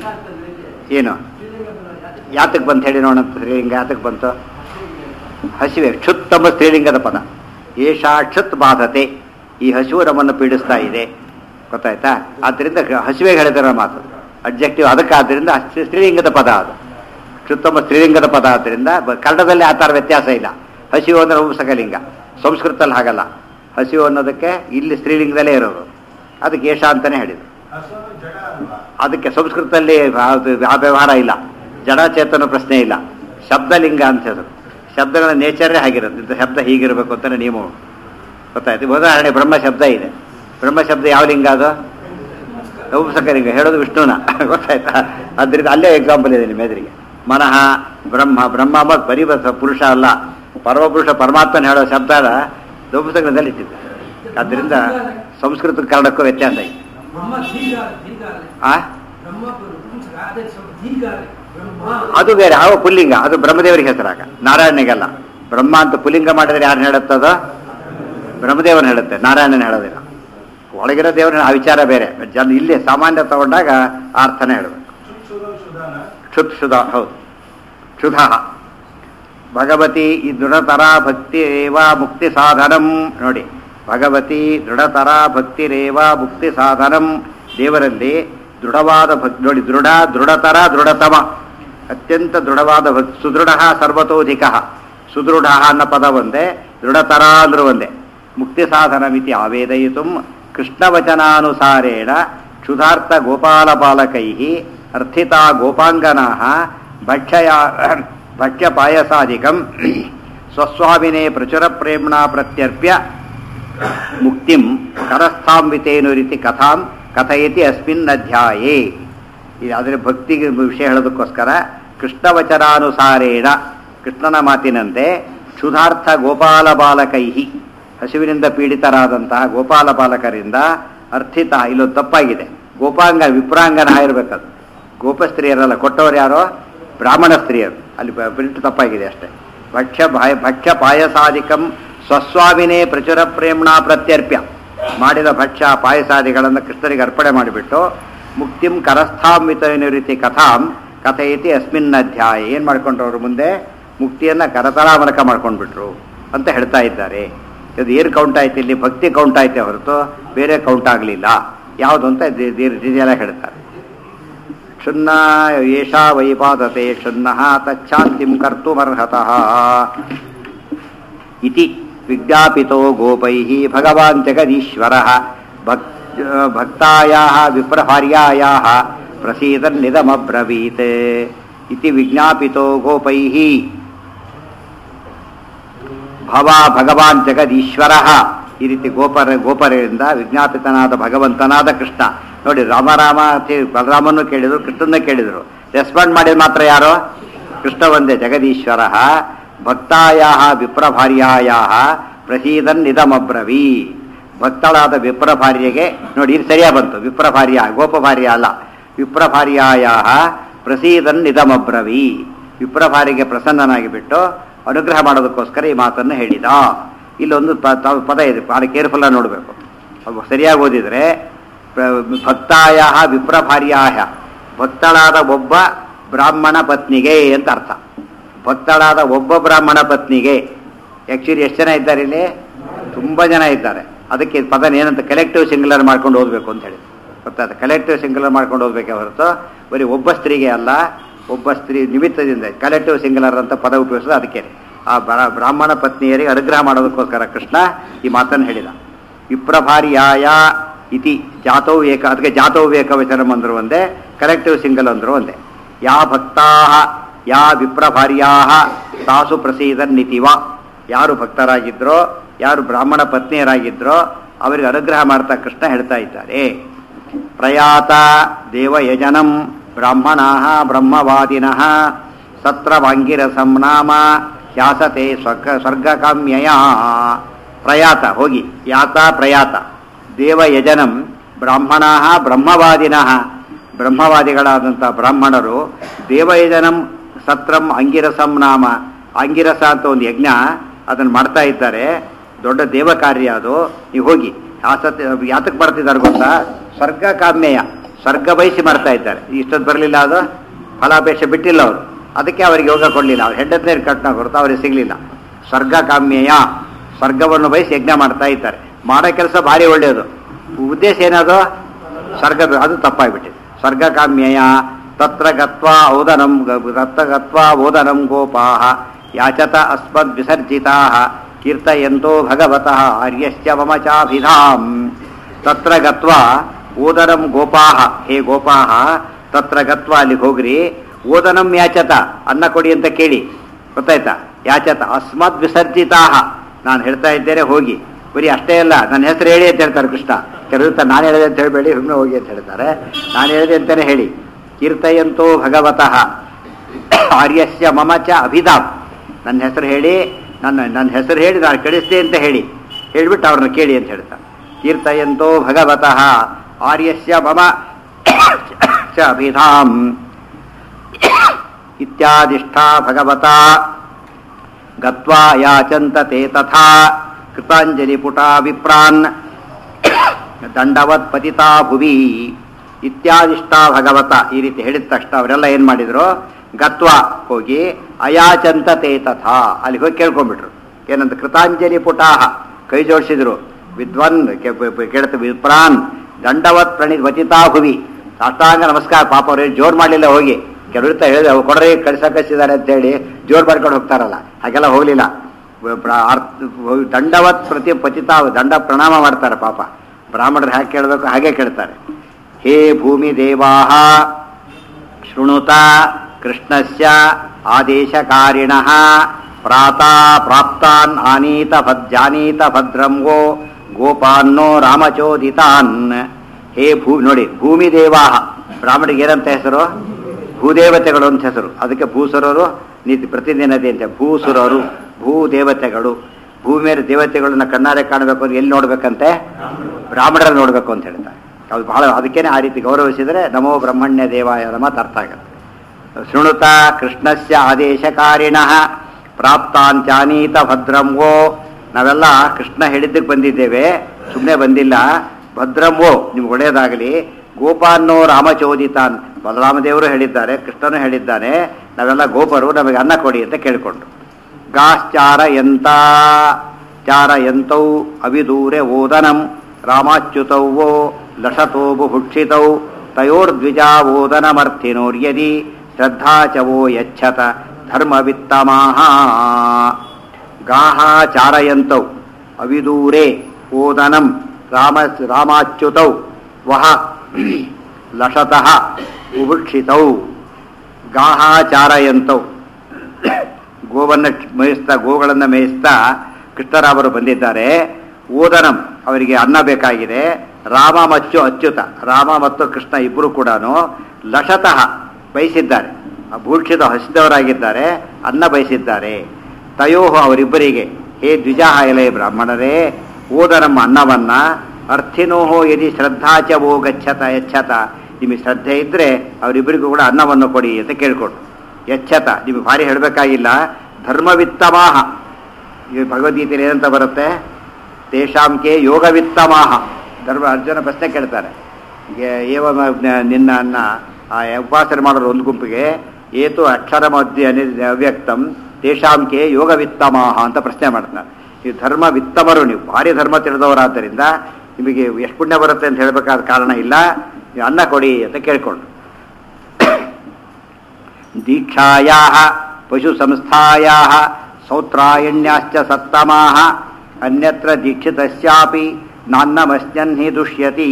ಏನು ಯಾತಕ್ಕೆ ಬಂತ ಹೇಳಿ ನೋಡೋಣ ಸ್ತ್ರೀಲಿಂಗ ಯಾತಕ್ಕೆ ಬಂತು ಹಸಿವೆ ಕ್ಷುತ್ತಮ ಸ್ತ್ರೀಲಿಂಗದ ಪದ ಏಷಾ ಕ್ಷುತ್ ಬಾಧತೆ ಈ ಹಸಿವು ನಮ್ಮನ್ನು ಪೀಡಿಸ್ತಾ ಇದೆ ಗೊತ್ತಾಯ್ತಾ ಆದ್ದರಿಂದ ಹಸಿವೆ ಹೇಳಿದರ ಮಾತು ಅಬ್ಜೆಕ್ಟಿವ್ ಅದಕ್ಕೆ ಆದ್ದರಿಂದ ಸ್ತ್ರೀ- ಸ್ತ್ರೀಲಿಂಗದ ಪದ ಅದು ಕ್ಷುತ್ತಮ ಸ್ತ್ರೀಲಿಂಗದ ಪದ ಆದ್ದರಿಂದ ಬ- ಕನ್ನಡದಲ್ಲಿ ಆ ಥರ ವ್ಯತ್ಯಾಸ ಇಲ್ಲ ಹಸಿವು ಅಂದ್ರೆ ನಪುಂಸಕಲಿಂಗ ಸಂಸ್ಕೃತದಲ್ಲಿ ಹಾಗಲ್ಲ ಹಸಿವು ಅನ್ನೋದಕ್ಕೆ ಇಲ್ಲಿ ಸ್ತ್ರೀಲಿಂಗದಲ್ಲೇ ಇರೋದು ಅದಕ್ಕೆ ಏಷ ಅಂತಾನೆ ಹೇಳಿದ್ರು ಹಸುವು ಜಡ ಅಲ್ವಾ ಅದಕ್ಕೆ ಸಂಸ್ಕೃತದಲ್ಲಿ ಅದು ಆ ವ್ಯವಹಾರ ಇಲ್ಲ ಜಡಚೇತನ ಪ್ರಶ್ನೆ ಇಲ್ಲ ಶಬ್ದಲಿಂಗ ಅಂತ ಹೆಸರು ಶಬ್ದಗಳ ನೇಚರೇ ಆಗಿರುತ್ತೆ ಇಂಥ ಶಬ್ದ ಹೀಗಿರಬೇಕು ಅಂತಾನೆ ನಿಯಮ ಉಂಟು ಗೊತ್ತಾಯ್ತು ಈಗ ಉದಾಹರಣೆ ಬ್ರಹ್ಮ ಶಬ್ದ ಇದೆ ಬ್ರಹ್ಮ ಶಬ್ದ ಯಾವ ಲಿಂಗ ಅದು ನಪುಂಸಕಲಿಂಗ ಹೇಳೋದು ವಿಷ್ಣುನ ಗೊತ್ತಾಯ್ತಾ ಅದರಿಂದ ಅಲ್ಲೇ ಎಕ್ಸಾಂಪಲ್ ಇದೆ ನಿಮ್ಮ ಎದುರಿಗೆ ಮನಃ ಬ್ರಹ್ಮ ಬ್ರಹ್ಮ ಅಂಬ ಬರೀ ಬ- ಪುರುಷ ಅಲ್ಲ ಪರಮಪುರುಷ ಪರಮಾತ್ಮನ ಹೇಳೋ ಶಬ್ದನ ನಪುಂಸಕಲಿಂಗದಲ್ಲಿ ಇಟ್ಟಿದ್ದೆ ಆದ್ದರಿಂದ ಸಂಸ್ಕೃತ ಕನ್ನಡಕ್ಕೂ ವ್ಯತ್ಯಾಸ ಇದೆ ಬ್ರಹ್ಮ ದೀರ್ಘಾಲೆ ದೀರ್ಘಾಲೆ ಆ ಬ್ರಹ್ಮ ಪುಂಸಕ ಅದೇ ಸ್ವಲ್ಪ ದೀರ್ಘಾಲೆ ಬ್ರಹ್ಮ ಅದು ಬೇರೆ ಯಾವ ಪುಲ್ಲಿಂಗ ಅದು ಬ್ರಹ್ಮದೇವರಿಗೆ ಹೆಸರಾಗ ನಾರಾಯಣನಿಗಲ್ಲ ಬ್ರಹ್ಮ ಅಂತ ಪುಲ್ಲಿಂಗ ಮಾಡಿದ್ರೆ ಯಾರು ಹೇಳುತ್ತದ ಬ್ರಹ್ಮದೇವನ ಹೇಳುತ್ತೆ ನಾರಾಯಣನ ಹೇಳೋದಿಲ್ಲ ಒಳಗಿರೋ ದೇವರ ಆ ವಿಚಾರ ಬೇರೆ ಜನ ಇಲ್ಲಿ ಸಾಮಾನ್ಯ ತಗೊಂಡಾಗ ಆ ಅರ್ಥನೇ ಹೇಳಬೇಕು ಶುದ್ಧ ಶುದ್ಧನ ಕ್ಷುತ್ ಶುಧ ಹೌದು ಕ್ಷುಧ ಭಗವತಿ ಈ ದೃಢತರ ಭಕ್ತಿರೇವ ಮುಕ್ತಿ ಸಾಧನಂ ನೋಡಿ ಭಗವತಿ ದೃಢತರ ಭಕ್ತಿರೇವ ಮುಕ್ತಿ ಸಾಧನಂ ದೇವರಲ್ಲಿ ದೃಢವಾದ ಭಕ್ತಿ ನೋಡಿ ದೃಢ ದೃಢತರ ದೃಢತಮ ಅತ್ಯಂತ ದೃಢವಾದ ಭಕ್ತಿ ಸುದೃಢ ಸರ್ವತೋಧಿಕ ಸುದೃಢ ಅನ್ನೋ ಪದ ಒಂದೇ ದೃಢತರ ಅಂದ್ರೂ ಒಂದೇ ಮುಕ್ತಿ ಸಾಧನಮಿತಿ ಆವೇದಯಿತು ಕೃಷ್ಣವಚನಾನುಸಾರೇಣ ಕ್ಷುಧಾರ್ಥ ಗೋಪಾಲಪಾಲಕೈ ಅರ್ಥಿತಾ ಗೋಪಾಂಗನಾ ಭಕ್ಷ್ಯ ಭಕ್ಷ್ಯಪಾಯಸಾದಿಕಂ ಸ್ವಸ್ವಾಮಿನೇ ಪ್ರಚುರ ಪ್ರೇಮ್ಣಾ ಪ್ರತ್ಯರ್ಪ್ಯ ಮುಕ್ತಿಂ ಕರಸ್ಥಾಂಬಿತೇನು ರೀತಿ ಕಥಾಂ ಕಥಯತಿ ಅಸ್ಮಿನ್ ಅಧ್ಯಾಯೇ ಇದು ಅದರ ಭಕ್ತಿಗೆ ವಿಷಯ ಹೇಳೋದಕ್ಕೋಸ್ಕರ ಕೃಷ್ಣವಚನಾನುಸಾರೇಣ ಕೃಷ್ಣನ ಮಾತಿನಂತೆ ಕ್ಷುಧಾರ್ಥ ಗೋಪಾಲ ಬಾಲಕೈಹಿ ಹಸಿವಿನಿಂದ ಪೀಡಿತರಾದಂತಹ ಗೋಪಾಲ ಬಾಲಕರಿಂದ ಅರ್ಥಿತ ಇಲ್ಲೊಂದು ತಪ್ಪಾಗಿದೆ ಗೋಪಾಂಗ ವಿಪ್ರಾಂಗನ ಇರಬೇಕದು ಗೋಪಸ್ತ್ರೀಯರಲ್ಲ ಕೊಟ್ಟವರು ಯಾರೋ ಬ್ರಾಹ್ಮಣ ಸ್ತ್ರೀಯರು ಅಲ್ಲಿ ಬ- ಪ್ರಿಂಟ್ ತಪ್ಪಾಗಿದೆ ಅಷ್ಟೇ ಭಕ್ಷ್ಯ ಭಾಯ ಭಕ್ಷ್ಯ ಪಾಯಸಾದಿಕಂ ಸ್ವಸ್ವಾಮಿನೇ ಪ್ರಚುರ ಪ್ರೇಮ್ಣಾ ಪ್ರತ್ಯರ್ಪ್ಯ ಮಾಡಿದ ಭಕ್ಷ್ಯ ಪಾಯಸಾದಿಗಳನ್ನು ಕೃಷ್ಣರಿಗೆ ಅರ್ಪಣೆ ಮಾಡಿಬಿಟ್ಟು ಮುಕ್ತಿಂ ಕರಸ್ಥಾಮಿತ ರೀತಿ ಕಥಾಂ ಕಥೆಯತಿ ಅಸ್ಮಿನ್ ಅಧ್ಯಾಯ ಏನು ಮಾಡ್ಕೊಂಡ್ರು ಅವರು ಮುಂದೆ ಮುಕ್ತಿಯನ್ನ ಕರತಲಾಮಲಕ ಮಾಡ್ಕೊಂಡ್ಬಿಟ್ರು ಅಂತ ಹೇಳ್ತಾ ಇದ್ದಾರೆ ಇದು ಏನು ಕೌಂಟ್ ಆಯ್ತು ಇಲ್ಲಿ ಭಕ್ತಿ ಕೌಂಟ್ ಆಯ್ತೆ ಹೊರತು ಬೇರೆ ಕೌಂಟ್ ಆಗಲಿಲ್ಲ ಯಾವುದು ಅಂತ ಡೀಟೇಲಾಗಿ ಹೇಳ್ತಾರೆ ಕ್ಷುನ್ನ ಏಷಾ ವೈಪಾದತೆ ಕ್ಷುನ್ನ ತಚ್ಛಾಂತಿಂ ಕರ್ತುಮರ್ಹತಃ ಇತಿ ವಿಜ್ಞಾಪಿತೋ ಗೋಪೈ ಭಗವಾನ್ ಜಗದೀಶ್ವರ ಭಕ್ ಭಕ್ತಾಯಾ ವಿಪ್ರಭಾರ್ಯಾಯಾ ಪ್ರಸೀದನ್ನಿದಮಬ್ರವೀತ್ ಇತಿ ವಿಜ್ಞಾಪಿತೋ ಗೋಪೈ ಭವ ಭಗವಾನ್ ಜಗದೀಶ್ವರ ಈ ರೀತಿ ಗೋಪರ ಗೋಪರರಿಂದ ವಿಜ್ಞಾಪಿತನಾದ ಭಗವಂತನಾದ ಕೃಷ್ಣ ನೋಡಿ ರಾಮರಾಮ ಅಂತ ಬಲರಾಮನ್ನು ಕೇಳಿದ್ರು ಕೃಷ್ಣನ್ನ ಕೇಳಿದ್ರು ರೆಸ್ಪಾಂಡ್ ಮಾಡಿದ ಮಾತ್ರ ಯಾರು ಕೃಷ್ಣ ಒಂದೇ ಜಗದೀಶ್ವರ ಭಕ್ತಾಯ ವಿಪ್ರಭಾರ್ಯಾಯ ಪ್ರಸೀದನ್ ನಿಧಮಬ್ರವಿ ಭಕ್ತಳಾದ ವಿಪ್ರಭಾರ್ಯಗೆ ನೋಡಿ ಇದು ಸರಿಯಾ ಬಂತು ವಿಪ್ರಭಾರ್ಯ ಗೋಪಭಾರ್ಯ ಅಲ್ಲ ವಿಪ್ರಭಾರ್ಯಾಯ ಪ್ರಸೀದನ್ ನಿಧಮಬ್ರವಿ ವಿಪ್ರಭಾರಿಗೆ ಪ್ರಸನ್ನನಾಗಿ ಬಿಟ್ಟು ಅನುಗ್ರಹ ಮಾಡೋದಕ್ಕೋಸ್ಕರ ಈ ಮಾತನ್ನು ಹೇಳಿದ ಇಲ್ಲೊಂದು ಪ- ತ- ಪದ ಇದೆ ಭಾಳ ಕೇರ್ಫುಲ್ ಆಗಿ ನೋಡಬೇಕು ಸರಿಯಾಗಿ ಓದಿದ್ರೆ ಪ್ರ- ಭಕ್ತಾಯ ವಿಪ್ರಭಾರ್ಯಾಯ ಭಕ್ತಳಾದ ಒಬ್ಬ ಬ್ರಾಹ್ಮಣ ಪತ್ನಿಗೆ ಅಂತ ಅರ್ಥ ಭಕ್ತಳಾದ ಒಬ್ಬ ಬ್ರಾಹ್ಮಣ ಪತ್ನಿಗೆ ಆ್ಯಕ್ಚುಲಿ ಎಷ್ಟು ಜನ ಇದ್ದಾರೆ ಇಲ್ಲಿ ತುಂಬ ಜನ ಇದ್ದಾರೆ ಅದಕ್ಕೆ ಈ ಪದನ ಏನಂತ ಕಲೆಕ್ಟಿವ್ ಸಿಂಗುಲರ್ ಮಾಡ್ಕೊಂಡು ಓದಬೇಕು ಅಂತ ಹೇಳಿ ಗೊತ್ತಾಯ್ತು ಕಲೆಕ್ಟಿವ್ ಸಿಂಗುಲರ್ ಮಾಡ್ಕೊಂಡು ಓದಬೇಕೆ ಹೊರತು ಬರೀ ಒಬ್ಬ ಸ್ತ್ರೀಗೆ ಅಲ್ಲ ಒಬ್ಬ ಸ್ತ್ರೀ ನಿಮಿತ್ತದಿಂದ ಕಲೆಕ್ಟಿವ್ ಸಿಂಗುಲರ್ ಅಂತ ಪದ ಉಪಯೋಗಿಸೋದು ಅದಕ್ಕೆ ಆ ಬ್ರಾ- ಬ್ರಾಹ್ಮಣ ಪತ್ನಿಯರಿಗೆ ಅನುಗ್ರಹ ಮಾಡೋದಕ್ಕೋಸ್ಕರ ಕೃಷ್ಣ ಈ ಮಾತನ್ನು ಹೇಳಿದ ವಿಪ್ರಭಾರ್ಯಾಯ ಇತಿ ಜಾತೌ ಏಕ ಅದಕ್ಕೆ ಜಾತೌ ಏಕವಚನಂ ಅಂದ್ರು ಒಂದೇ ಕಲೆಕ್ಟಿವ್ ಸಿಂಗಲ್ ಅಂದ್ರು ಒಂದೇ ಯಾ ಭಕ್ತಾ ಯಾ ವಿಪ್ರಭಾರ್ಯಾ ತಾಸು ಪ್ರಸೀದನ್ನಿತಿವ ಯಾರು ಭಕ್ತರಾಗಿದ್ರೋ ಯಾರು ಬ್ರಾಹ್ಮಣ ಪತ್ನಿಯರಾಗಿದ್ರೋ ಅವರಿಗೆ ಅನುಗ್ರಹ ಮಾಡ್ತಾ ಕೃಷ್ಣ ಹೇಳ್ತಾ ಇದ್ದಾರೆ ಪ್ರಯಾತ ದೇವಯಜನಂ ಬ್ರಾಹ್ಮಣಾ ಬ್ರಹ್ಮವಾದಿನಃ ಸತ್ರವಾಂಗಿರಸಂ ನಾಮ ಯಾಸತೆ ಸ್ವರ್ಗ ಸ್ವರ್ಗಕಾಮ್ಯಯ ಪ್ರಯಾತ ಹೋಗಿ ಯಾತ ಪ್ರಯಾತ ದೇವಯಜನಂ ಬ್ರಾಹ್ಮಣಾ ಬ್ರಹ್ಮವಾದಿನಃ ಬ್ರಹ್ಮವಾದಿಗಳಾದಂಥ ಬ್ರಾಹ್ಮಣರು ದೇವಯಜನಂ ಸತ್ರಂ ಅಂಗಿರಸಂ ನಾಮ ಅಂಗಿರಸ ಅಂತ ಒಂದು ಯಜ್ಞ ಅದನ್ನು ಮಾಡ್ತಾ ಇದ್ದಾರೆ ದೊಡ್ಡ ದೇವ ಕಾರ್ಯ ಅದು ನೀವು ಹೋಗಿ ಆಸಕ್ತಿ ಯಾತಕ್ಕೆ ಬರ್ತಿದ್ದಾರೆ ಗೊತ್ತಾ ಸ್ವರ್ಗ ಕಾಮ್ಯಯ ಸ್ವರ್ಗ ಬಯಸಿ ಮಾಡ್ತಾ ಇದ್ದಾರೆ ಇಷ್ಟೊತ್ತು ಬರಲಿಲ್ಲ ಅದು ಫಲಾಪೇಕ್ಷೆ ಬಿಟ್ಟಿಲ್ಲ ಅವರು ಅದಕ್ಕೆ ಅವರಿಗೆ ಯೋಗ ಕೊಡಲಿಲ್ಲ ಅವ್ರು ಹೆಂಡತಿನ ಕಟ್ನ ಹೊರತು ಅವರಿಗೆ ಸಿಗಲಿಲ್ಲ ಸ್ವರ್ಗ ಕಾಮ್ಯಯ ಸ್ವರ್ಗವನ್ನು ಬಯಸಿ ಯಜ್ಞ ಮಾಡ್ತಾ ಇದ್ದಾರೆ ಮಾಡೋ ಕೆಲಸ ಭಾರಿ ಒಳ್ಳೆಯದು ಉದ್ದೇಶ ಏನದು ಸ್ವರ್ಗ ಅದು ತಪ್ಪಾಗ್ಬಿಟ್ಟಿದೆ ಸ್ವರ್ಗ ಕಾಮ್ಯಯ ತತ್ರ ಗತ್ವಾ ಓದನಂ ತತ್ರ ಗತ್ವಾ ಓದನಂ ಗೋಪಾಹ ಯಾಚತ ಅಸ್ಮದ್ ವಿಸರ್ಜಿತಾ ಕೀರ್ತಯಂತೋ ಭಗವತಃ ಆರ್ಯಶ್ಚ ಮಮ ಚಾಭಿಧಾಂ ತತ್ರ ಗತ್ವಾ ಓದನಂ ಗೋಪಾಹ ಹೇ ಗೋಪಾಹ ತತ್ರ ಗತ್ವಾ ಅಲ್ಲಿಗೆ ಹೋಗ್ರಿ ಓದನಂ ಯಾಚತ ಅನ್ನ ಕೊಡಿ ಅಂತ ಕೇಳಿ ಗೊತ್ತಾಯ್ತಾ ಯಾಚತ ಅಸ್ಮದ್ ವಿಸರ್ಜಿತಾ ನಾನು ಹೇಳ್ತಾ ಇದ್ದೇನೆ ಹೋಗಿ ಬರೀ ಅಷ್ಟೇ ಅಲ್ಲ ನನ್ನ ಹೆಸರು ಹೇಳಿ ಅಂತ ಹೇಳ್ತಾರೆ ಕೃಷ್ಣ ಕೆಲವರು ನಾನು ಹೇಳಿದೆ ಅಂತ ಹೇಳಬೇಡಿ ಸುಮ್ಮನೆ ಹೋಗಿ ಅಂತ ಹೇಳ್ತಾರೆ ನಾನು ಹೇಳಿದೆ ಅಂತಾನೆ ಹೇಳಿ ಕೀರ್ತಯಂತೋ ಭಗವತಃ ಆರ್ಯಸ್ಯ ಮಮ ಚ ಅಭಿಧಾಮ್ ನನ್ನ ಹೆಸರು ಹೇಳಿ ನನ್ನ ನನ್ನ ಹೆಸರು ಹೇಳಿ ನಾನು ಕಳಿಸ್ತೆ ಅಂತ ಹೇಳಿ ಹೇಳ್ಬಿಟ್ಟು ಅವ್ರನ್ನ ಕೇಳಿ ಅಂತ ಹೇಳ್ತಾನೆ ಕೀರ್ತಯಂತೋ ಭಗವತಃ ಆರ್ಯಸ್ಯ ಮಮ ಚ ಅಭಿಧಾಮ್ ಇತ್ಯಾದಿಷ್ಠಾ ಭಗವತಾ ಗತ್ವಾ ಯಾಚಂತ ತೇ ತಥಾ ಕೃತಾಂಜಲಿ ಪುಟಾ ವಿಪ್ರಾನ್ ದಂಡವತ್ ಪತಿತಾ ಭುವಿ ಇತ್ಯಾದಿಷ್ಟ ಭಗವತ ಈ ರೀತಿ ಹೇಳಿದ ತಕ್ಷಣ ಅವರೆಲ್ಲ ಏನ್ ಮಾಡಿದ್ರು ಗತ್ವ ಹೋಗಿ ಅಯಾಚಂತ ತೇ ತಥಾ ಅಲ್ಲಿ ಹೋಗಿ ಕೇಳ್ಕೊಂಡ್ಬಿಟ್ರು ಏನಂತ ಕೃತಾಂಜಲಿ ಪುಟಾಹ ಕೈ ಜೋಡಿಸಿದ್ರು ವಿದ್ವನ್ ಕೇಳ್ತ ವಿಪ್ರಾನ್ ದಂಡವತ್ ಪ್ರಣಿ ವತಿತಾ ಭುವಿ ಸಾಷ್ಟಾಂಗ ನಮಸ್ಕಾರ ಪಾಪ ಅವ್ರು ಜೋರ್ ಮಾಡಲಿಲ್ಲ ಹೋಗಿ ಕೆಲವರು ಹೇಳಿದ್ರೆ ಅವ್ರು ಕೊಡ್ರಿ ಕಳ್ಸಕ್ ಕಳಿಸಿದ್ದಾರೆ ಅಂತ ಹೇಳಿ ಜೋರ್ ಮಾಡ್ಕೊಂಡು ಹೋಗ್ತಾರಲ್ಲ ಹಾಗೆಲ್ಲ ಹೋಗ್ಲಿಲ್ಲ ಪ್ರ- ಅರ್ಥ- ದಂಡವತ್ ಪ್ರತಿ ಪತಿತಾ ದಂಡ ಪ್ರಣಾಮ ಮಾಡ್ತಾರೆ ಪಾಪ ಬ್ರಾಹ್ಮಣರು ಹೇಗೆ ಕೇಳಬೇಕು ಹಾಗೆ ಕೇಳ್ತಾರೆ ಹೇ ಭೂಮಿ ದೇವಾಹ ಶೃಣುತ ಕೃಷ್ಣಸ್ಯ ಆದೇಶಕಾರಿಣಃ ಪ್ರಾತಾ ಪ್ರಾಪ್ತಾನ್ ಆನೀತ ಭದ್ ಜಾನೀತ ಭದ್ರಂ ಗೋ ಗೋಪಾನ್ನೋ ರಾಮಚೋದಿತಾನ್ ಹೇ ಭೂ ನೋಡಿ ಭೂಮಿ ದೇವಾಹ ಬ್ರಾಹ್ಮಣಿಗೆ ಏನಂತ ಹೆಸರು ಭೂದೇವತೆಗಳು ಅಂತ ಹೆಸರು ಅದಕ್ಕೆ ಭೂಸುರರು ನೀತಿ ಪ್ರತಿದಿನದೇ ಅಂತ ಭೂಸುರರು ಭೂದೇವತೆಗಳು ಭೂಮಿಯ ದೇವತೆಗಳನ್ನ ಕಣ್ಣಾರೆ ಕಾಣಬೇಕು ಅಂದ್ರೆ ಎಲ್ಲಿ ನೋಡ್ಬೇಕಂತೆ ಬ್ರಾಹ್ಮಣರನ್ನು ನೋಡ್ಬೇಕು ಅಂತ ಹೇಳ್ತಾರೆ ಅದು ಬಹಳ ಅದಕ್ಕೇನೆ ಆ ರೀತಿ ಗೌರವಿಸಿದರೆ ನಮೋ ಬ್ರಹ್ಮಣ್ಯ ದೇವಾಯ ಮಾತು ಅರ್ಥ ಆಗುತ್ತೆ ಶೃಣುತ ಕೃಷ್ಣಸ್ಯ ಆದೇಶಕಾರಿಣಃ ಪ್ರಾಪ್ತಾಂಚಾನೀತ ಭದ್ರಂವೋ ನಾವೆಲ್ಲ ಕೃಷ್ಣ ಹೇಳಿದ್ದಕ್ಕೆ ಬಂದಿದ್ದೇವೆ ಸುಮ್ಮನೆ ಬಂದಿಲ್ಲ ಭದ್ರಂವೋ ನಿಮ್ಗೆ ಒಳ್ಳೆಯದಾಗಲಿ ಗೋಪಾನ್ನೋ ರಾಮಚೋದಿತಾನ್ ಬಲರಾಮದೇವರು ಹೇಳಿದ್ದಾರೆ ಕೃಷ್ಣನು ಹೇಳಿದ್ದಾನೆ ನಾವೆಲ್ಲ ಗೋಪರು ನಮಗೆ ಅನ್ನ ಕೊಡಿ ಅಂತ ಕೇಳಿಕೊಂಡ್ರು ಗಾಶ್ಚಾರ ಎಂತ ಚಾರ ಎಂತೌ ಅವಿದೂರೆ ಓದನಂ ರಾಮಾಚ್ಯುತೌ ವೋ ಲಷತೋ ಬುಭುಕ್ಷಿತೌ ತಯೋರ್ದ್ವಿಜಾ ಓದನಮರ್ಥಿನೋರ್ಯದಿ ಶ್ರದ್ಧಾ ಚ ವೋ ಯಚ್ಛತ ಧರ್ಮವಿತ್ತಮಾಹ ಗಾಹ ಚಾರಯಂತೌ ಅವಿದೂರೆ ಓದನಂ ರಾಮ ರಾಮಾಚ್ಯುತೌ ವಹ ಲಷತಃ ಬುಭುಕ್ಷಿತೌ ಗಾಹ ಚಾರಯಂತೌ ಗೋವನ್ನು ಮೇಯಿಸ್ತಾ ಗೋಗಳನ್ನು ಮೇಯಿಸ್ತಾ ಕೃಷ್ಣರಾಮರು ಬಂದಿದ್ದಾರೆ ಓದನಂ ಅವರಿಗೆ ಅನ್ನ ಬೇಕಾಗಿದೆ ರಾಮ ಮತ್ತು ಅಚ್ಯುತ ರಾಮ ಮತ್ತು ಕೃಷ್ಣ ಇಬ್ಬರು ಕೂಡ ಲಶತಃ ಬಯಸಿದ್ದಾರೆ ಆ ಭೂಕ್ಷಿತ ಹಸಿದವರಾಗಿದ್ದಾರೆ ಅನ್ನ ಬಯಸಿದ್ದಾರೆ ತಯೋಹ ಅವರಿಬ್ಬರಿಗೆ ಹೇ ದ್ವಿಜಾಹ ಎಲೆ ಬ್ರಾಹ್ಮಣರೇ ಓದ ನಮ್ಮ ಅನ್ನವನ್ನ ಅರ್ಥಿನೋಹೋ ಯದಿ ಶ್ರದ್ಧಾಚವೋ ಗಚ್ಚತ ಎಚ್ಚತ ನಿಮಗೆ ಶ್ರದ್ಧೆ ಇದ್ರೆ ಅವರಿಬ್ಬರಿಗೂ ಕೂಡ ಅನ್ನವನ್ನು ಕೊಡಿ ಅಂತ ಕೇಳ್ಕೊಡು ಎಚ್ಚತ ನಿಮಗೆ ಭಾರಿ ಹೇಳಬೇಕಾಗಿಲ್ಲ ಧರ್ಮವಿತ್ತಮಾಹ ಈ ಭಗವದ್ಗೀತೆಯಲ್ಲಿ ಏನಂತ ಬರುತ್ತೆ ತೇಷಾಂಕೆ ಯೋಗವಿತ್ತಮಾಹ ಧರ್ಮ ಅರ್ಜುನ ಪ್ರಶ್ನೆ ಕೇಳ್ತಾರೆ ಏ- ಏವ ಮ- ನಿನ್ನ ಅನ್ನ ಆ ಉಪಾಸನೆ ಮಾಡೋರು ಒಂದು ಗುಂಪಿಗೆ ಏತು ಅಕ್ಷರ ಮಧ್ಯ ಅವ್ಯಕ್ತಂ ತೇಷಾಂಕೆ ಯೋಗ ವಿತ್ತಮಾಹ ಅಂತ ಪ್ರಶ್ನೆ ಮಾಡ್ತಾರೆ ನೀವು ಧರ್ಮ ವಿತ್ತಮರು ನೀವು ಭಾರಿ ಧರ್ಮ ತಿಳಿದವರಾದ್ದರಿಂದ ನಿಮಗೆ ಎಷ್ಟು ಪುಣ್ಯ ಬರುತ್ತೆ ಅಂತ ಹೇಳಬೇಕಾದ ಕಾರಣ ಇಲ್ಲ ನೀವು ಅನ್ನ ಕೊಡಿ ಅಂತ ಕೇಳ್ಕೊಂಡು ದೀಕ್ಷಾಯಾ ಪಶು ಸಂಸ್ಥಾಯಾ ಸೌತ್ರಾಯಣ್ಯಾಶ್ಚ ಸತ್ತಮಾ ಅನ್ಯತ್ರ ದೀಕ್ಷಿತಸ್ಯಾಪಿ ನಾನ್ನಮಸ್ಯನ್ ಹಿ ದುಷ್ಯತಿ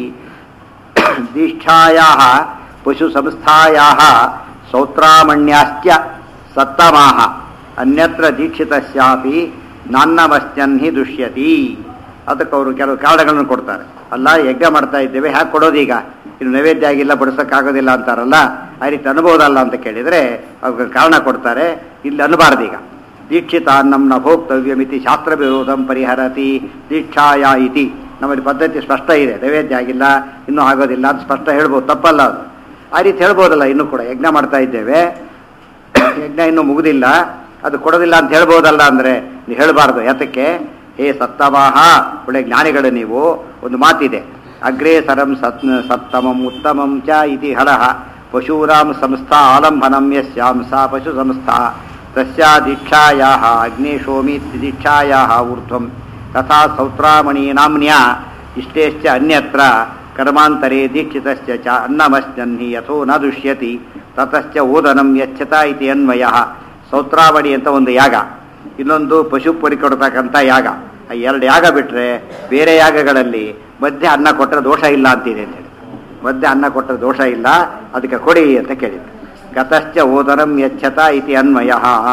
ದೀಕ್ಷಾಯಾ ಪಶು ಸಂಸ್ಥಾಯಾ ಸೌತ್ರಾಮಣ್ಯಾಶ್ಚ ಸತ್ತಮಾ ಅನ್ಯತ್ರ ದೀಕ್ಷಿತಸ್ಯಾಪಿ ನಾನ್ನಮಸ್ಯನ್ ಹಿ ದುಷ್ಯತಿ ಅದಕ್ಕೆ ಅವರು ಕೆಲವು ಕಾರಣಗಳನ್ನು ಕೊಡ್ತಾರೆ ಅಲ್ಲ ಯಜ್ಞ ಮಾಡ್ತಾ ಇದ್ದೇವೆ ಹ್ಯಾಕೆ ಕೊಡೋದೀಗ ಇನ್ನು ನೈವೇದ್ಯ ಆಗಿಲ್ಲ ಬಡಿಸೋಕ್ಕಾಗೋದಿಲ್ಲ ಅಂತಾರಲ್ಲ ಆ ರೀತಿ ಅನ್ಬೋದಲ್ಲ ಅಂತ ಕೇಳಿದರೆ ಅವ್ರಿಗೆ ಕಾರಣ ಕೊಡ್ತಾರೆ ಇಲ್ಲಿ ಅನ್ಬಾರ್ದು ಈಗ ದೀಕ್ಷಿತ ಅನ್ನಂ ನ ಭೋಕ್ತವ್ಯಮಿತಿ ಶಾಸ್ತ್ರ ವಿರೋಧಂ ಪರಿಹರತಿ ದೀಕ್ಷಾಯ ಇತಿ ನಮ್ಮಲ್ಲಿ ಪದ್ಧತಿ ಸ್ಪಷ್ಟ ಇದೆ ನೈವೇದ್ಯ ಆಗಿಲ್ಲ ಇನ್ನೂ ಆಗೋದಿಲ್ಲ ಅಂತ ಸ್ಪಷ್ಟ ಹೇಳ್ಬೋದು ತಪ್ಪಲ್ಲ ಅದು ಆ ರೀತಿ ಹೇಳ್ಬೋದಲ್ಲ ಇನ್ನೂ ಕೂಡ ಯಜ್ಞ ಮಾಡ್ತಾ ಇದ್ದೇವೆ ಯಜ್ಞ ಇನ್ನೂ ಮುಗುದಿಲ್ಲ ಅದು ಕೊಡೋದಿಲ್ಲ ಅಂತ ಹೇಳ್ಬೋದಲ್ಲ ಅಂದರೆ ನೀವು ಹೇಳಬಾರ್ದು ಯಾತಕ್ಕೆ ಹೇ ಸತ್ತಮಾಹ ಒಳ್ಳೆ ಜ್ಞಾನಿಗಳು ನೀವು ಒಂದು ಮಾತಿದೆ ಅಗ್ರೇಸರಂ ಸತ್ ಸತ್ತಮಂ ಉತ್ತಮಂ ಚ ಇತಿ ಹರಹ ಪಶೂರಾಂ ಸಂಸ್ಥಾ ಆಲಂಬನಂ ಯಸ್ಯಾಂ ಸಾ ಪಶು ಸಂಸ್ಥಾ ತಸ್ಯಾ ದೀಕ್ಷಾಯಾ ಅಗ್ನೇಶೋಮಿ ದೀಕ್ಷಾಯಾ ಊರ್ಧ್ವಂ ತಥಾ ಸೌತ್ರಾಮಣಿ ನಾಮ್ನ್ಯ ಇಷ್ಟೇಶ್ಚ ಅನ್ಯತ್ರ ಕರ್ಮಾಂತರೇ ದೀಕ್ಷಿತಶ್ಚ ಚ ಅನ್ನಮಶ್ಚನ್ಹಿ ಯಥೋ ನ ದುಷ್ಯತಿ ತತಶ್ಚ ಓದನಂ ಯಚ್ಛತ ಇತಿ ಅನ್ವಯ ಸೌತ್ರಾವಣಿ ಅಂತ ಒಂದು ಯಾಗ ಇನ್ನೊಂದು ಪಶು ಪರಿ ಕೊಡ್ತಕ್ಕಂಥ ಯಾಗ ಆ ಎರಡು ಯಾಗ ಬಿಟ್ಟರೆ ಬೇರೆ ಯಾಗಗಳಲ್ಲಿ ಮಧ್ಯೆ ಅನ್ನ ಕೊಟ್ಟರೆ ದೋಷ ಇಲ್ಲ ಅಂತಿದೆ ಅಂತ ಹೇಳಿ ಮಧ್ಯೆ ಅನ್ನ ಕೊಟ್ಟರೆ ದೋಷ ಇಲ್ಲ ಅದಕ್ಕೆ ಕೊಡಿ ಅಂತ ಕೇಳಿದ್ರು ಗತಶ್ಚ ಓದನಂ ಯಚ್ಛತ ಇತಿ ಅನ್ವಯ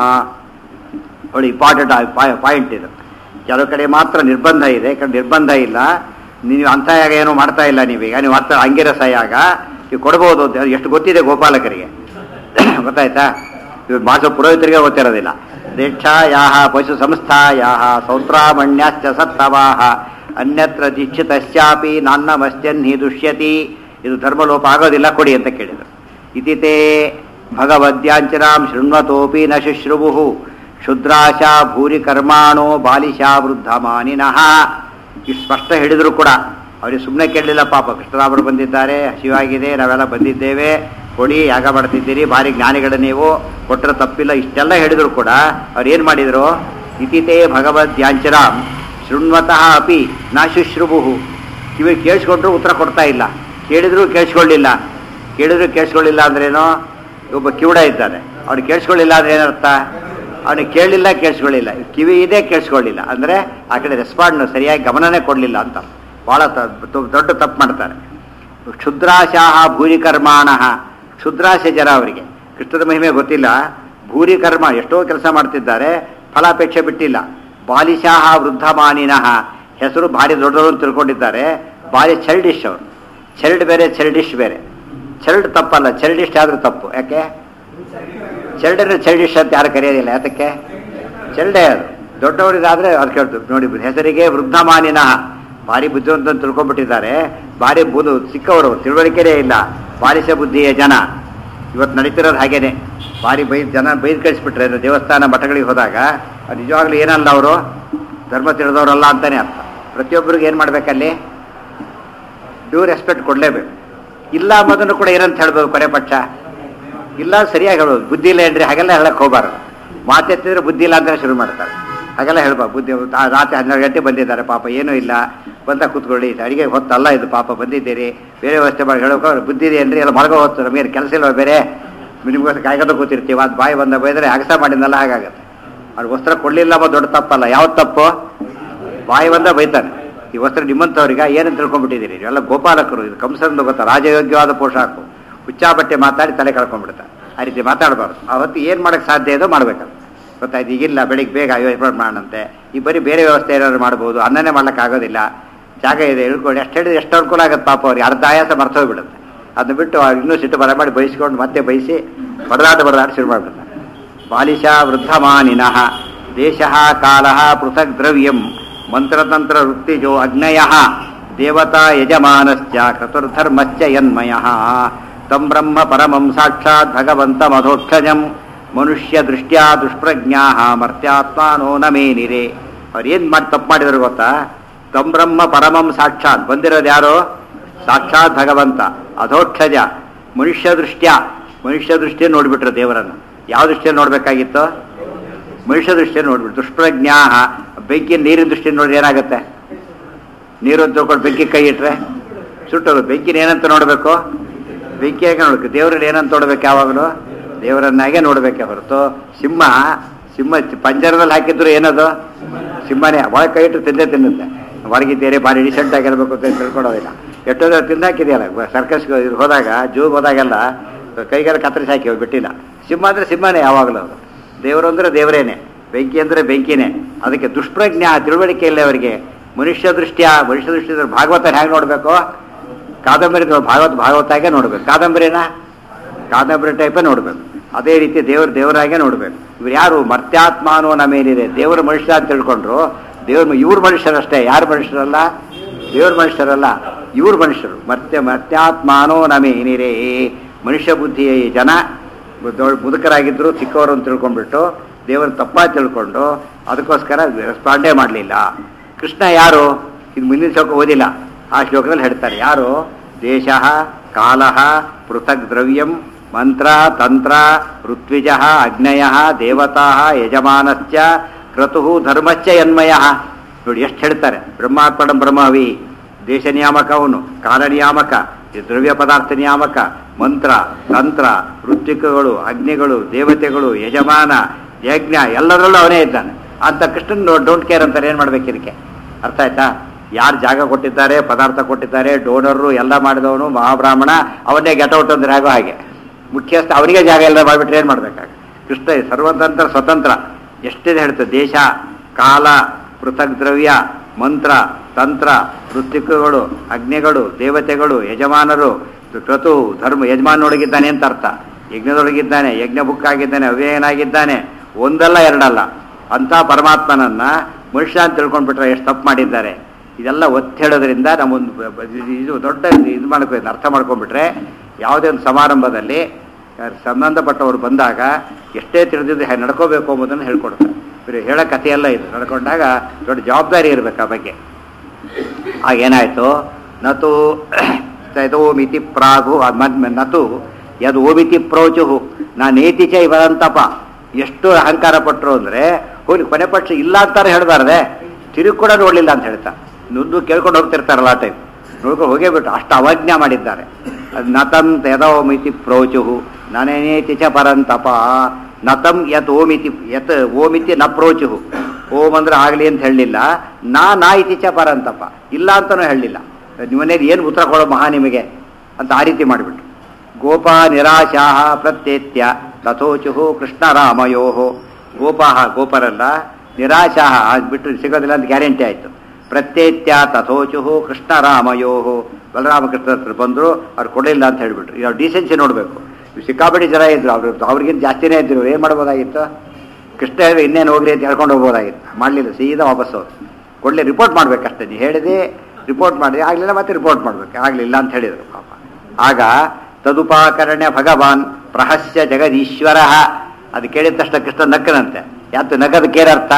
ಒಳ್ಳೆ ಇಂಪಾರ್ಟೆಂಟ್ ಪಾಯಿಂಟ್ ಇದು ಕೆಲವು ಕಡೆ ಮಾತ್ರ ನಿರ್ಬಂಧ ಇದೆ ಈ ಕಡೆ ನಿರ್ಬಂಧ ಇಲ್ಲ ನೀವು ಅಂಥ ಯಾಗ ಏನೂ ಮಾಡ್ತಾ ಇಲ್ಲ ನೀವೀಗ ನೀವು ಮಾತ್ರ ಅಂಗಿರಸ ಯಾಗ ನೀವು ಕೊಡ್ಬೋದು ಅಂತ ಎಷ್ಟು ಗೊತ್ತಿದೆ ಗೋಪಾಲಕರಿಗೆ ಗೊತ್ತಾಯ್ತಾ ಇವ್ರು ಮಾಸ ಪುರೋಹಿತರಿಗೆ ಗೊತ್ತಿರೋದಿಲ್ಲ ದೀಕ್ಷಾಯಾ ಪಶು ಸಂಸ್ಥಾಯಾ ಸೌತ್ರಾಮಣ್ಯಾಶ್ಚ ಸತ್ತವಾಹ ಅನ್ಯತ್ರ ದೀಕ್ಷಿತಶ್ಚಾಪಿ ನಾನ್ನಮಸ್ಯನ್ ಹಿ ದುಷ್ಯತಿ ಇದು ಧರ್ಮಲೋಪ ಆಗೋದಿಲ್ಲ ಕೊಡಿ ಅಂತ ಕೇಳಿದರು ಇತಿತೇ ಭಗವದ್ಯಾಂಚನಾಂ ಶೃಣ್ವತೋಪಿ ನ ಶುಶ್ರುವು ಶುದ್ರಾಶಾ ಭೂರಿ ಕರ್ಮಾಣೋ ಬಾಲಿಶಾ ವೃದ್ಧಮಾನಿನಃ ಇಷ್ಟು ಸ್ಪಷ್ಟ ಹೇಳಿದ್ರು ಕೂಡ ಅವ್ರಿಗೆ ಸುಮ್ಮನೆ ಕೇಳಲಿಲ್ಲ ಪಾಪ ಕೃಷ್ಣರಾಮರು ಬಂದಿದ್ದಾರೆ ಹಸಿವಾಗಿದೆ ನಾವೆಲ್ಲ ಬಂದಿದ್ದೇವೆ ಕೊಡಿ ಯಾಗ ಮಾಡ್ತಿದ್ದೀರಿ ಭಾರಿ ಜ್ಞಾನಿಗಳು ನೀವು ಕೊಟ್ಟರೆ ತಪ್ಪಿಲ್ಲ ಇಷ್ಟೆಲ್ಲ ಹೇಳಿದ್ರು ಕೂಡ ಅವ್ರು ಏನು ಮಾಡಿದರು ಇತಿತೇ ಭಗವದ್ಯಾಂಚರಾಂ ಶೃಣ್ವತಃ ಅಪಿ ನಾ ಶುಶ್ರುಭು ಕಿವಿ ಕೇಳಿಸ್ಕೊಂಡ್ರು ಉತ್ತರ ಕೊಡ್ತಾ ಇಲ್ಲ ಕೇಳಿದ್ರು ಕೇಳಿಸ್ಕೊಳ್ಳಿಲ್ಲ ಕೇಳಿದ್ರು ಕೇಳಿಸ್ಕೊಳ್ಳಿಲ್ಲ ಅಂದ್ರೇನು ಒಬ್ಬ ಕಿವುಡ ಇದ್ದಾನೆ ಅವ್ನು ಕೇಳಿಸ್ಕೊಳ್ಳಿಲ್ಲ ಅಂದ್ರೆ ಏನರ್ಥ ಅವನಿಗೆ ಕೇಳಲಿಲ್ಲ ಕೇಳಿಸ್ಕೊಳ್ಳಿಲ್ಲ ಕಿವಿ ಇದೆ ಕೇಳಿಸ್ಕೊಳ್ಳಿಲ್ಲ ಅಂದರೆ ಆ ಕಡೆ ರೆಸ್ಪಾಂಡ್ ಸರಿಯಾಗಿ ಗಮನನೇ ಕೊಡಲಿಲ್ಲ ಅಂತ ಭಾಳ ದೊಡ್ಡ ತಪ್ಪು ಮಾಡ್ತಾರೆ ಕ್ಷುದ್ರಾಶಾಹ ಭೂರಿಕರ್ಮಾಣ ಕ್ಷುದ್ರಾಶೆ ಜನ ಅವರಿಗೆ ಕೃಷ್ಣದ ಮಹಿಮೆ ಗೊತ್ತಿಲ್ಲ ಭೂರಿಕರ್ಮ ಎಷ್ಟೋ ಕೆಲಸ ಮಾಡ್ತಿದ್ದಾರೆ ಫಲಾಪೇಕ್ಷೆ ಬಿಟ್ಟಿಲ್ಲ ಬಾಲಿಶಾಹ ವೃದ್ಧಮಾನಿನಃ ಹೆಸರು ಭಾರಿ ದೊಡ್ಡವರು ಅಂತ ತಿಳ್ಕೊಂಡಿದ್ದಾರೆ ಭಾರಿ ಚೈಲ್ಡಿಶ್ ಅವರು ಚೈಲ್ಡ್ ಬೇರೆ ಚೈಲ್ಡಿಶ್ ಬೇರೆ ಚೈಲ್ಡ್ ತಪ್ಪಲ್ಲ ಚೈಲ್ಡಿಶ್ ಆದ್ರೂ ತಪ್ಪು ಯಾಕೆ ಚೈಲ್ಡ್ ಚೈಲ್ಡಿಶ್ ಅಂತ ಯಾರು ಕರೆಯೋದಿಲ್ಲ ಯಾತಕ್ಕೆ ಚೈಲ್ಡೇ ಅದು ದೊಡ್ಡವರಿಗಾದ್ರೆ ಅದು ಕೇಳ್ತು ನೋಡಿ ಹೆಸರಿಗೆ ವೃದ್ಧಮಾನಿನಃ ಭಾರಿ ಬುದ್ಧಿವಂತ ಅಂತ ತಿಳ್ಕೊಂಡ್ಬಿಟ್ಟಿದ್ದಾರೆ ಭಾರಿ ಬುದು ಸಿಕ್ಕವರು ತಿಳುವಳಿಕೆನೇ ಇಲ್ಲ ಬಾಲಿಶ ಬುದ್ಧಿಯ ಜನ ಇವತ್ತು ನಡೀತಿರೋದು ಹಾಗೇನೆ ಭಾರಿ ಬೈ ಜನ ಬೈದು ಕಳಿಸ್ಬಿಟ್ರೆ ಅಂದ್ರೆ ದೇವಸ್ಥಾನ ಮಠಗಳಿಗೆ ಹೋದಾಗ ಅದು ನಿಜವಾಗ್ಲೂ ಏನಲ್ಲ ಅವರು ಧರ್ಮ ತಿಳಿದವರಲ್ಲ ಅಂತಾನೆ ಅರ್ಥ ಪ್ರತಿಯೊಬ್ಬರಿಗೆ ಏನು ಮಾಡ್ಬೇಕಲ್ಲಿ ಡ್ಯೂ ರೆಸ್ಪೆಕ್ಟ್ ಕೊಡಲೇಬೇಕು ಇಲ್ಲ ಅನ್ನೋದನ್ನು ಕೂಡ ಏನಂತ ಹೇಳ್ಬೋದು ಕೊನೆ ಪಕ್ಷ ಇಲ್ಲ ಸರಿಯಾಗಿ ಹೇಳೋದು ಬುದ್ಧಿ ಇಲ್ಲ ಏನ್ರಿ ಹಾಗೆಲ್ಲ ಹೇಳಕ್ ಹೋಗ್ಬಾರ್ದು ಮಾತೆತ್ತಿದ್ರೆ ಬುದ್ಧಿ ಇಲ್ಲ ಅಂತ ಶುರು ಮಾಡ್ತಾರೆ ಹಾಗೆಲ್ಲ ಹೇಳ್ಬಾರ್ದು ಬುದ್ಧಿ ಆ ರಾತ್ರಿ ಹನ್ನೆರಡು ಗಂಟೆ ಬಂದಿದ್ದಾರೆ ಪಾಪ ಏನೂ ಇಲ್ಲ ಬಂದ ಕೂತ್ಕೊಳ್ಳಿ ಅಡಿಗೆ ಹೊತ್ತಲ್ಲ ಇದು ಪಾಪ ಬಂದಿದ್ದೀರಿ ಬೇರೆ ವ್ಯವಸ್ಥೆ ಮಾಡಿ ಹೇಳೋಕೆ ಬುದ್ಧಿ ಇದೆ ಏನ್ರಿ ಎಲ್ಲ ಮಲಗೋ ಹೊತ್ತು ನಮಗೆ ಕೆಲಸ ಇಲ್ವಾ ಬೇರೆ ನಿಮ್ಗೋಸ್ಕರ ಕಾಯ್ಕೊಂಡು ಕೂತಿರ್ತೀವಿ ಅದು ಬಾಯಿ ಬಂದ ಬೈದರೆ ಅಗಸ ಮಾಡಿದ್ನಲ್ಲ ಹಾಗಾಗತ್ತೆ ಅವ್ರು ವಸ್ತ್ರ ಕೊಡಲಿಲ್ಲ ಅನ್ನೋ ದೊಡ್ಡ ತಪ್ಪಲ್ಲ ಯಾವ ತಪ್ಪು ಬಾಯಿ ಬಂದ ಬೈತಾನೆ ಈ ವಸ್ತ್ರ ನಿಮ್ಮಂಥವ್ರಿಗೆ ಏನಂತ ತಿಳ್ಕೊಂಡ್ಬಿಟ್ಟಿದ್ದೀರಿ ಇವೆಲ್ಲ ಗೋಪಾಲಕರು ಇದು ಕಂಸಂದು ಗೊತ್ತಾ ರಾಜಯೋಗ್ಯವಾದ ಪೋಷಾಕು ಹುಚ್ಚಾ ಬಟ್ಟೆ ಮಾತಾಡಿ ತಲೆ ಕಳ್ಕೊಂಡ್ಬಿಡ್ತಾರೆ ಆ ರೀತಿ ಮಾತಾಡಬಾರ್ದು ಅವತ್ತು ಏನು ಮಾಡೋಕ್ಕೆ ಸಾಧ್ಯ ಇದೋ ಮಾಡ್ಬೇಕಲ್ಲ ಗೊತ್ತಾಯ್ತು ಈಗಿಲ್ಲ ಬೆಳಿಗ್ಗೆ ಬೇಗ ಯೋಚನೆ ಮಾಡೋಣಂತೆ ಈ ಬರೀ ಬೇರೆ ವ್ಯವಸ್ಥೆ ಏನಾದ್ರು ಮಾಡ್ಬೋದು ಅನ್ನನೇ ಮಾಡ್ಲಿಕ್ಕೆ ಆಗೋದಿಲ್ಲ ಜಾಗ ಇದೆ ಇಳ್ಕೊಂಡು ಎಷ್ಟು ಹೇಳಿದ್ರೆ ಎಷ್ಟು ಅನುಕೂಲ ಆಗುತ್ತೆ ಪಾಪ ಅವ್ರಿಗೆ ಅರ್ಧ ಆಯಾಸ ಮರ್ತೋಗ್ಬಿಡುತ್ತೆ ಅದನ್ನ ಬಿಟ್ಟು ಅವ್ರು ಇನ್ನೂ ಸಿಟ್ಟು ಬರ ಮಾಡಿ ಬಯಸ್ಕೊಂಡು ಮತ್ತೆ ಬಯಸಿ ಬಡದಾಟ ಬಡದಾಟ ಶುರು ಮಾಡ್ಬಿಡ್ತಾರೆ ಬಾಲಿಶ ವೃದ್ಧಮಾನಿನಃ ದೇಶ ಕಾಲ ಪೃಥಕ್ ದ್ರವ್ಯಂ ಮಂತ್ರತಂತ್ರ ವೃತ್ತಿಜೋ ಅಗ್ನಯ ದೇವತಾ ಯಜಮಾನಶ್ಚ ಕ್ರತುರ್ಧರ್ಮಶ್ಚ ಯನ್ಮಯ ತಂ ಬ್ರಹ್ಮ ಪರಮಂ ಸಾಕ್ಷಾತ್ ಭಗವಂತ ಮಧೋಕ್ಷಜಂ ಮನುಷ್ಯ ದೃಷ್ಟ್ಯಾ ದುಷ್ಪ್ರಜ್ಞಾ ಮರ್ತ್ಯಾತ್ಮಾನೋ ನ ಮೇನಿರೆ ಅವ್ರು ಏನು ಮಾಡಿ ತಪ್ಪು ಮಾಡಿದ್ರು ಗೊತ್ತಾ ತಂ ಬ್ರಹ್ಮ ಪರಮಂ ಸಾಕ್ಷಾತ್ ಬಂದಿರೋದು ಯಾರು ಸಾಕ್ಷಾತ್ ಭಗವಂತ ಅಧೋಕ್ಷಜ ಮನುಷ್ಯ ದೃಷ್ಟ್ಯ ಮನುಷ್ಯ ದೃಷ್ಟಿಯ ನೋಡ್ಬಿಟ್ರು ದೇವರನ್ನು ಯಾವ ದೃಷ್ಟಿಯಲ್ಲಿ ನೋಡ್ಬೇಕಾಗಿತ್ತು ಮನುಷ್ಯ ದೃಷ್ಟಿಯನ್ನು ನೋಡ್ಬಿಟ್ಟು ದುಷ್ಪ್ರಜ್ಞಾ ಬೆಂಕಿ ನೀರಿನ ದೃಷ್ಟಿಯನ್ನು ನೋಡಿದ್ರೆ ಏನಾಗುತ್ತೆ ನೀರು ಅಂತ ತಿಳ್ಕೊಂಡು ಬೆಂಕಿ ಕೈ ಇಟ್ರೆ ಸುಟ್ಟೋದು ಬೆಂಕಿನ ಏನಂತ ನೋಡಬೇಕು ಬೆಂಕಿಯಾಗೆ ನೋಡ್ಬೇಕು ದೇವರಲ್ಲಿ ಏನಂತ ನೋಡ್ಬೇಕು ಯಾವಾಗಲೂ ದೇವರನ್ನಾಗೆ ನೋಡ್ಬೇಕೆ ಹೊರತು ಸಿಂಹ ಸಿಂಹ ಪಂಜರದಲ್ಲಿ ಹಾಕಿದ್ರು ಏನದು ಸಿಂಹನೇ ಒಳಗೆ ಕೈ ಇಟ್ಟು ತಿಂದೇ ತಿನ್ನುತ್ತೆ ಹೊರಗಿದ್ದೇನೆ ಭಾರಿ ಡಿಸೆಂಟ್ ಆಗಿರ್ಬೇಕು ಅಂತ ತಿಳ್ಕೊಳ್ಳೋದಿಲ್ಲ ಎಷ್ಟೋದ್ರ ತಿಂದು ಹಾಕಿದೆಯಲ್ಲ ಸರ್ಕಸ್ ಹೋದಾಗ ಜೂ ಹೋದಾಗೆಲ್ಲ ಕೈಗೆಲ್ಲ ಕತ್ತರಿಸಿ ಹಾಕಿ ಬಿಟ್ಟಿಲ್ಲ ಸಿಂಹ ಅಂದರೆ ಸಿಂಹನೇ ಯಾವಾಗಲೂ ಅದು ದೇವರು ಅಂದರೆ ದೇವರೇನೆ ಬೆಂಕಿ ಅಂದರೆ ಬೆಂಕಿನೇ ಅದಕ್ಕೆ ದುಷ್ಪ್ರಜ್ಞ ತಿಳುವಳಿಕೆ ಇಲ್ಲ ಅವರಿಗೆ ಮನುಷ್ಯ ದೃಷ್ಟಿಯ ಮನುಷ್ಯ ದೃಷ್ಟಿಯ ಭಾಗವತ ಹೇಗೆ ನೋಡಬೇಕು ಕಾದಂಬರಿ ನೋಡಿ ಭಾಗವತ ಭಾಗವತಾಗೆ ನೋಡ್ಬೇಕು ಕಾದಂಬರಿನ ಕಾದಂಬರಿ ಟೈಪೇ ನೋಡ್ಬೇಕು ಅದೇ ರೀತಿ ದೇವರು ದೇವರಾಗೆ ನೋಡ್ಬೇಕು ಇವ್ರು ಯಾರು ಮರ್ತ್ಯಾತ್ಮಾನೋ ನಮ್ಮ ಮೇಲಿದೆ ದೇವರು ಮನುಷ್ಯ ಅಂತ ತಿಳ್ಕೊಂಡ್ರು ದೇವ್ರ ಇವ್ರು ಮನುಷ್ಯರಷ್ಟೇ ಯಾರು ಮನುಷ್ಯರಲ್ಲ ದೇವ್ರ ಮನುಷ್ಯರಲ್ಲ ಇವ್ರು ಮನುಷ್ಯರು ಮರ್ತ್ಯ ಮರ್ತ್ಯಾತ್ಮಾನೋ ನಮೇನಿರೇ ಮನುಷ್ಯ ಬುದ್ಧಿಯ ಈ ಜನ ದೊಡ್ಡ ಮುದುಕರಾಗಿದ್ರು ಚಿಕ್ಕವರು ಅಂತ ತಿಳ್ಕೊಂಡ್ಬಿಟ್ಟು ದೇವರ ತಪ್ಪಾಗಿ ತಿಳ್ಕೊಂಡು ಅದಕ್ಕೋಸ್ಕರ ರೆಸ್ಪಾಂಡೇ ಮಾಡಲಿಲ್ಲ ಕೃಷ್ಣ ಯಾರು ಇದು ಮುಂದಿನ ಶ್ಲೋಕ ಓದಿಲ್ಲ ಆ ಶ್ಲೋಕದಲ್ಲಿ ಹೇಳ್ತಾರೆ ಯಾರು ದೇಶ ಕಾಲ ಪೃಥಕ್ ದ್ರವ್ಯಂ ಮಂತ್ರ ತಂತ್ರ ಋತ್ವಿಜ ಅಗ್ನಯ ದೇವತಾ ಯಜಮಾನಶ್ಚ ಕ್ರತು ಧರ್ಮಶ್ಚ ಯನ್ಮಯ ನೋಡಿ ಎಷ್ಟು ಹೇಳ್ತಾರೆ ಬ್ರಹ್ಮಾರ್ಪಣಂ ಬ್ರಹ್ಮವಿ ದೇಶ ನಿಯಾಮಕ ಅವನು ಕಾಲ ನಿಯಾಮಕ ಈ ದ್ರವ್ಯ ಪದಾರ್ಥ ನಿಯಾಮಕ ಮಂತ್ರ ತಂತ್ರ ಋತ್ವಿಕಗಳು ಅಗ್ನಿಗಳು ದೇವತೆಗಳು ಯಜಮಾನ ಯಜ್ಞ ಎಲ್ಲದರಲ್ಲೂ ಅವನೇ ಇದ್ದಾನೆ ಅಂತ ಕೃಷ್ಣನ್ ಡೋಂಟ್ ಕೇರ್ ಅಂತಾರೆ ಏನು ಮಾಡ್ಬೇಕು ಇದಕ್ಕೆ ಅರ್ಥ ಆಯ್ತಾ ಯಾರು ಜಾಗ ಕೊಟ್ಟಿದ್ದಾರೆ ಪದಾರ್ಥ ಕೊಟ್ಟಿದ್ದಾರೆ ಡೋನರು ಎಲ್ಲ ಮಾಡಿದವನು ಮಹಾಬ್ರಾಹ್ಮಣ ಅವನ್ನೇ ಗೆಟೌಟ್ ಅಂದ್ರೆ ಆಗೋ ಹಾಗೆ ಮುಖ್ಯಸ್ಥ ಅವನಿಗೆ ಜಾಗ ಎಲ್ಲ ಮಾಡಿಬಿಟ್ರೆ ಏನು ಮಾಡ್ಬೇಕಾಗ ಕೃಷ್ಣ ಸರ್ವತಂತ್ರ ಸ್ವತಂತ್ರ ಎಷ್ಟಿದೆ ಹೇಳ್ತದೆ ದೇಶ ಕಾಲ ಪೃಥಕ್ ದ್ರವ್ಯ ಮಂತ್ರ ತಂತ್ರ ಋತ್ವಿಕಗಳು ಅಗ್ನಿಗಳು ದೇವತೆಗಳು ಯಜಮಾನರು ಕ್ರತು ಧರ್ಮ ಯಜಮಾನೊಳಗಿದ್ದಾನೆ ಅಂತ ಅರ್ಥ ಯಜ್ಞದೊಳಗಿದ್ದಾನೆ ಯಜ್ಞ ಬುಕ್ ಆಗಿದ್ದಾನೆ ಅವ್ಯಯನಾಗಿದ್ದಾನೆ ಒಂದಲ್ಲ ಎರಡಲ್ಲ ಅಂತ ಪರಮಾತ್ಮನನ್ನ ಮನುಷ್ಯ ಅಂತ ತಿಳ್ಕೊಂಡ್ಬಿಟ್ರೆ ಎಷ್ಟು ತಪ್ಪು ಮಾಡಿದ್ದಾರೆ ಇದೆಲ್ಲ ಒತ್ತಿ ಹೇಳೋದ್ರಿಂದ ನಮ್ಮೊಂದು ಬ- ಬ- ಇದು ದೊಡ್ಡ ಇದು ಮಾಡ್ಕೊ ಅರ್ಥ ಮಾಡ್ಕೊಂಡ್ಬಿಟ್ರೆ ಯಾವುದೇ ಒಂದು ಸಮಾರಂಭದಲ್ಲಿ ಯಾರು ಸಂಬಂಧಪಟ್ಟವರು ಬಂದಾಗ ಎಷ್ಟೇ ತಿಳಿದಿದ್ದು ಹೇಗೆ ನಡ್ಕೋಬೇಕು ಎಂಬುದನ್ನು ಹೇಳ್ಕೊಡ್ತಾರೆ ಬರೀ ಹೇಳೋ ಕಥೆಯಲ್ಲ ಇದು ನಡ್ಕೊಂಡಾಗ ದೊಡ್ಡ ಜವಾಬ್ದಾರಿ ಇರಬೇಕು ಆ ಬಗ್ಗೆ ಆಗ ಏನಾಯಿತು ನತು ಯದೋ ಮಿತಿ ಪ್ರಾಗು ಅದ್ ಮದ್- ನತು ಯದ್ ಓಮಿತಿ ಪ್ರೋಚುಹು ನಾನೇತಿ ಚ ಇವರಂತಪ ಎಷ್ಟು ಅಹಂಕಾರ ಪಟ್ಟರು ಅಂದರೆ ಹೋಗಿ ಕೊನೆ ಪಕ್ಷ ಇಲ್ಲ ಅಂತಾರೆ ಹೇಳ್ಬಾರ್ದೆ ತಿರುಗಿ ಕೂಡ ನೋಡಲಿಲ್ಲ ಅಂತ ಹೇಳ್ತಾ ನುದ್ದು ಕೇಳ್ಕೊಂಡು ಹೋಗ್ತಿರ್ತಾರಲ್ಲ ಆ ಟೈಮ್ ನೋಡ್ಕೊಂಡು ಹೋಗೇ ಬಿಟ್ಟು ಅಷ್ಟು ಅವಜ್ಞಾ ಮಾಡಿದ್ದಾರೆ ಅದ್ ನತಂ ಯದೋ ಮಿತಿ ಪ್ರೋಚುಹು ನಾನೇನೇತಿ ಚ ಪರಂತಪ ನತಂ ಯತ್ ಓಮಿತಿ ಯತ್ ಓಮಿತಿ ನ ಪ್ರೋಚುಹು ಓಂ ಅಂದ್ರೆ ಆಗಲಿ ಅಂತ ಹೇಳಲಿಲ್ಲ ನಾ ನಾ ಇತಿ ಚ ಪರಂತಪ ಇಲ್ಲ ಅಂತನೂ ಹೇಳಲಿಲ್ಲ ನಿಮ್ಮನೇಲಿ ಏನು ಉತ್ತರ ಕೊಡೋ ಮಹಾ ನಿಮಗೆ ಅಂತ ಆ ರೀತಿ ಮಾಡಿಬಿಟ್ರು ಗೋಪಾ ನಿರಾಶಾ ಪ್ರತ್ಯೇತ್ಯ ತಥೋಚುಹು ಕೃಷ್ಣ ರಾಮಯೋ ಗೋಪಾಹ ಗೋಪರಲ್ಲ ನಿರಾಶಾ ಬಿಟ್ಟು ಸಿಗೋದಿಲ್ಲ ಅಂತ ಗ್ಯಾರಂಟಿ ಆಯಿತು ಪ್ರತ್ಯೇತ್ಯ ತಥೋಚುಹು ಕೃಷ್ಣ ರಾಮಯೋ ಬಲರಾಮಕೃಷ್ಣ ಹತ್ರ ಬಂದರು ಅವ್ರು ಕೊಡಲಿಲ್ಲ ಅಂತ ಹೇಳಿಬಿಟ್ರು ಇವ್ರು ಡಿಸೆನ್ಸಿ ನೋಡಬೇಕು ಸಿಕ್ಕಾಪಟ್ಟೆ ಜನ ಇದ್ರು ಅವ್ರು ಅವ್ರಿಗಿಂತ ಜಾಸ್ತಿನೇ ಇದ್ರು ಏನು ಮಾಡ್ಬೋದಾಗಿತ್ತು ಕೃಷ್ಣ ಹೇಳಿದ್ರೆ ಇನ್ನೇನು ಹೋಗ್ರಿ ಅಂತ ಹೇಳ್ಕೊಂಡು ಹೋಗ್ಬೋದಾಗಿತ್ತು ಮಾಡಲಿಲ್ಲ ಸೀದಾ ವಾಪಸ್ ಹೋದ್ರು ಕೊಡಲಿ ರಿಪೋರ್ಟ್ ಮಾಡ್ಬೇಕಷ್ಟೇ ನೀವು ಹೇಳಿದೆ ರಿಪೋರ್ಟ್ ಮಾಡಿದೆ ಆಗಲಿಲ್ಲ ಮತ್ತೆ ರಿಪೋರ್ಟ್ ಮಾಡ್ಬೇಕು ಆಗಲಿಲ್ಲ ಅಂತ ಹೇಳಿದರು ಪಾಪ ಆಗ ತದುಪಾಕರಣ್ಯ ಭಗವಾನ್ ಪ್ರಹಸ್ಯ ಜಗದೀಶ್ವರ ಅದು ಕೇಳಿದ ತಕ್ಷಣ ಕೃಷ್ಣ ನಕ್ಕನಂತೆ ಯಾತು ನಗದಕ್ಕೇನರ್ಥ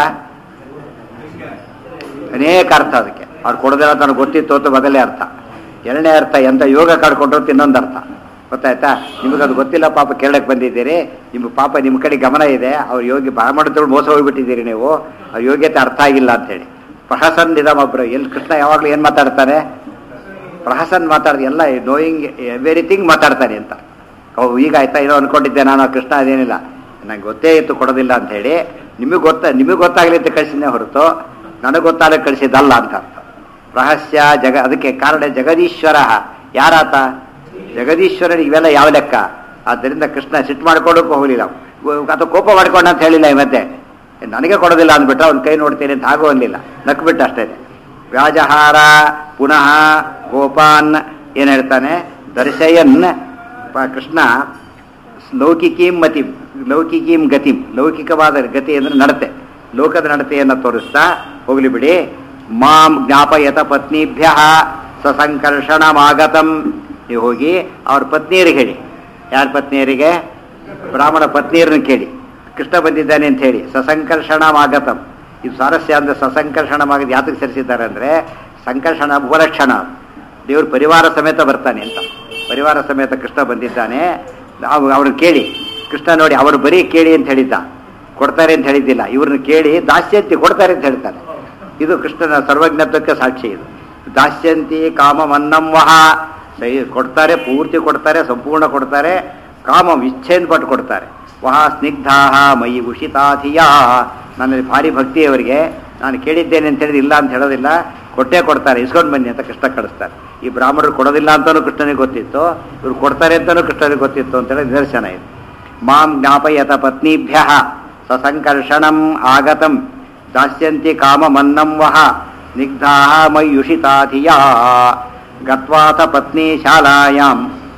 ಅನೇಕ ಅರ್ಥ ಅದಕ್ಕೆ ಅವ್ರು ಕೊಡೋದಿಲ್ಲ ತನಗೆ ಗೊತ್ತಿತ್ತು ಅಂತ ಮೊದಲೇ ಅರ್ಥ ಎರಡನೇ ಅರ್ಥ ಎಂತ ಯೋಗ ಕಾಡ್ಕೊಂಡ್ರು ಅಂತ ಇನ್ನೊಂದು ಅರ್ಥ ಗೊತ್ತಾಯ್ತಾ ನಿಮಗೆ ಅದು ಗೊತ್ತಿಲ್ಲ ಪಾಪ ಕೇಳಕ್ಕೆ ಬಂದಿದ್ದೀರಿ ನಿಮ್ಮ ಪಾಪ ನಿಮ್ಮ ಕಡೆ ಗಮನ ಇದೆ ಅವ್ರು ಯೋಗಿ ಬ್ರಾಹ್ಮಣದವ್ರು ಮೋಸ ಹೋಗ್ಬಿಟ್ಟಿದ್ದೀರಿ ನೀವು ಅವ್ರ ಯೋಗ್ಯತೆ ಅರ್ಥ ಆಗಿಲ್ಲ ಅಂತೇಳಿ ಪ್ರಹಸನ್ ನಿಧಮೊಬ್ರು ಎಲ್ಲಿ ಕೃಷ್ಣ ಯಾವಾಗಲೂ ಏನು ಮಾತಾಡ್ತಾನೆ ಪ್ರಹಸನ್ ಮಾತಾಡ್ದು ಎಲ್ಲ ನೋಯಿಂಗ್ ಎವ್ರಿಥಿಂಗ್ ಮಾತಾಡ್ತಾನೆ ಅಂತ ಅವು ಈಗ ಆಯ್ತಾ ಏನೋ ಅನ್ಕೊಂಡಿದ್ದೆ ನಾನು ಕೃಷ್ಣ ಅದೇನಿಲ್ಲ ನಂಗೆ ಗೊತ್ತೇ ಇತ್ತು ಕೊಡೋದಿಲ್ಲ ಅಂತ ಹೇಳಿ ನಿಮಗೆ ಗೊತ್ತ ನಿಮಗೆ ಗೊತ್ತಾಗಲಿ ಅಂತ ಕಳಿಸಿದ್ನೇ ಹೊರತು ನನಗೆ ಗೊತ್ತಾಗಲಿ ಕಳಿಸಿದ್ದಲ್ಲ ಅಂತ ಅರ್ಥ ರಹಸ್ಯ ಜಗ ಅದಕ್ಕೆ ಕಾರಣ ಜಗದೀಶ್ವರ ಯಾರಾತ ಜಗದೀಶ್ವರ ಇವೆಲ್ಲ ಯಾವ ಲೆಕ್ಕ ಆದ್ದರಿಂದ ಕೃಷ್ಣ ಸಿಟ್ಟು ಮಾಡ್ಕೊಳ್ಳೋಕ್ಕೂ ಹೋಗಲಿಲ್ಲ ಅಥವಾ ಕೋಪ ಮಾಡ್ಕೊಂಡ ಅಂತ ಹೇಳಿಲ್ಲ ಈ ಮಧ್ಯೆ ನನಗೆ ಕೊಡೋದಿಲ್ಲ ಅಂದ್ಬಿಟ್ರೆ ಅವ್ನ ಕೈ ನೋಡ್ತೀನಿ ಅಂತ ಆಗೋ ಅನ್ಲಿಲ್ಲ ನಕ್ಬಿಟ್ಟು ಅಷ್ಟೇ ವ್ಯಾಜಹಾರ ಪುನಃ ಗೋಪಾನ್ ಏನು ಹೇಳ್ತಾನೆ ದರ್ಶಯನ್ ಪ- ಕೃಷ್ಣ ಲೌಕಿಕೀಂ ಮತಿಂ ಲೌಕಿಕೀಂ ಗತಿಂ ಲೌಕಿಕವಾದ ಗತಿ ಅಂದರೆ ನಡತೆ ಲೋಕದ ನಡತೆಯನ್ನು ತೋರಿಸ್ತಾ ಹೋಗ್ಲಿ ಬಿಡಿ ಮಾಂ ಜ್ಞಾಪಯತ ಪತ್ನಿಭ್ಯ ಸಸಂಕರ್ಷಣಮಾಗತಂ ನೀವು ಹೋಗಿ ಅವ್ರ ಪತ್ನಿಯರಿಗೆ ಹೇಳಿ ಯಾರ ಪತ್ನಿಯರಿಗೆ ಬ್ರಾಹ್ಮಣ ಪತ್ನಿಯರನ್ನು ಕೇಳಿ ಕೃಷ್ಣ ಬಂದಿದ್ದಾನೆ ಅಂತ ಹೇಳಿ ಸಸಂಕರ್ಷಣಮಾಗತಂ ಇದು ಸ್ವಾರಸ್ಯ ಅಂದ್ರೆ ಸಸಂಕರ್ಷಣಮಾಗದ ಯಾತಕ್ಕೆ ಸೇರಿಸಿದ್ದಾರೆ ಅಂದರೆ ಸಂಕರ್ಷಣ ಭುವಲಕ್ಷಣ ದೇವ್ರ ಪರಿವಾರ ಸಮೇತ ಬರ್ತಾನೆ ಅಂತ ಪರಿವಾರ ಸಮೇತ ಕೃಷ್ಣ ಬಂದಿದ್ದಾನೆ ನಾವು ಅವ್ರನ್ನ ಕೇಳಿ ಕೃಷ್ಣ ನೋಡಿ ಅವರು ಬರೀ ಕೇಳಿ ಅಂತ ಹೇಳಿದ್ದ ಕೊಡ್ತಾರೆ ಅಂತ ಹೇಳಿದ್ದಿಲ್ಲ ಇವ್ರನ್ನ ಕೇಳಿ ದಾಸ್ಯಂತಿ ಕೊಡ್ತಾರೆ ಅಂತ ಹೇಳ್ತಾನೆ ಇದು ಕೃಷ್ಣನ ಸರ್ವಜ್ಞತ್ವಕ್ಕೆ ಸಾಕ್ಷಿ ಇದು ದಾಸ್ಯಂತಿ ಕಾಮಮನ್ನಂ ವಹ ಸೈ ಕೊಡ್ತಾರೆ ಪೂರ್ತಿ ಕೊಡ್ತಾರೆ ಸಂಪೂರ್ಣ ಕೊಡ್ತಾರೆ ಕಾಮಂ ಇಚ್ಛೆಯನ್ನು ಪಟ್ಟು ಕೊಡ್ತಾರೆ ವಹ ಸ್ನಿಗ್ಧಾಹ ಮಯಿ ಉಷಿತಾಧಿಯಾ ನನ್ನಲ್ಲಿ ಭಾರಿ ಭಕ್ತಿ ಅವರಿಗೆ ನಾನು ಕೇಳಿದ್ದೇನೆ ಅಂತ ಹೇಳಿದ್ರೆ ಇಲ್ಲ ಅಂತ ಹೇಳೋದಿಲ್ಲ ಕೊಟ್ಟೇ ಕೊಡ್ತಾರೆ ಇಸ್ಕೊಂಡು ಬನ್ನಿ ಅಂತ ಕೃಷ್ಣ ಕಳಿಸ್ತಾರೆ ಈ ಬ್ರಾಹ್ಮಣರು ಕೊಡೋದಿಲ್ಲ ಅಂತಾನೂ ಕೃಷ್ಣನಿಗೆ ಗೊತ್ತಿತ್ತು ಇವ್ರು ಕೊಡ್ತಾರೆ ಅಂತಲೂ ಕೃಷ್ಣನಿಗೆ ಗೊತ್ತಿತ್ತು ಅಂತೇಳಿ ನಿದರ್ಶನ ಇದೆ ಮಾಂ ಜ್ಞಾಪಯತ ಪತ್ನಿಭ್ಯ ಸಸಂಕರ್ಷಣಂ ಆಗತಂ ದಾಸ್ಯಂತಿ ಕಾಮಮನ್ನಂ ವಹ ಸ್ನಿಗ್ಧಾ ಮಯುಷಿತಾಧಿಯಾ ಗತ್ವಾಥ ಪತ್ನಿ ಶಾಲಾಯಾಂ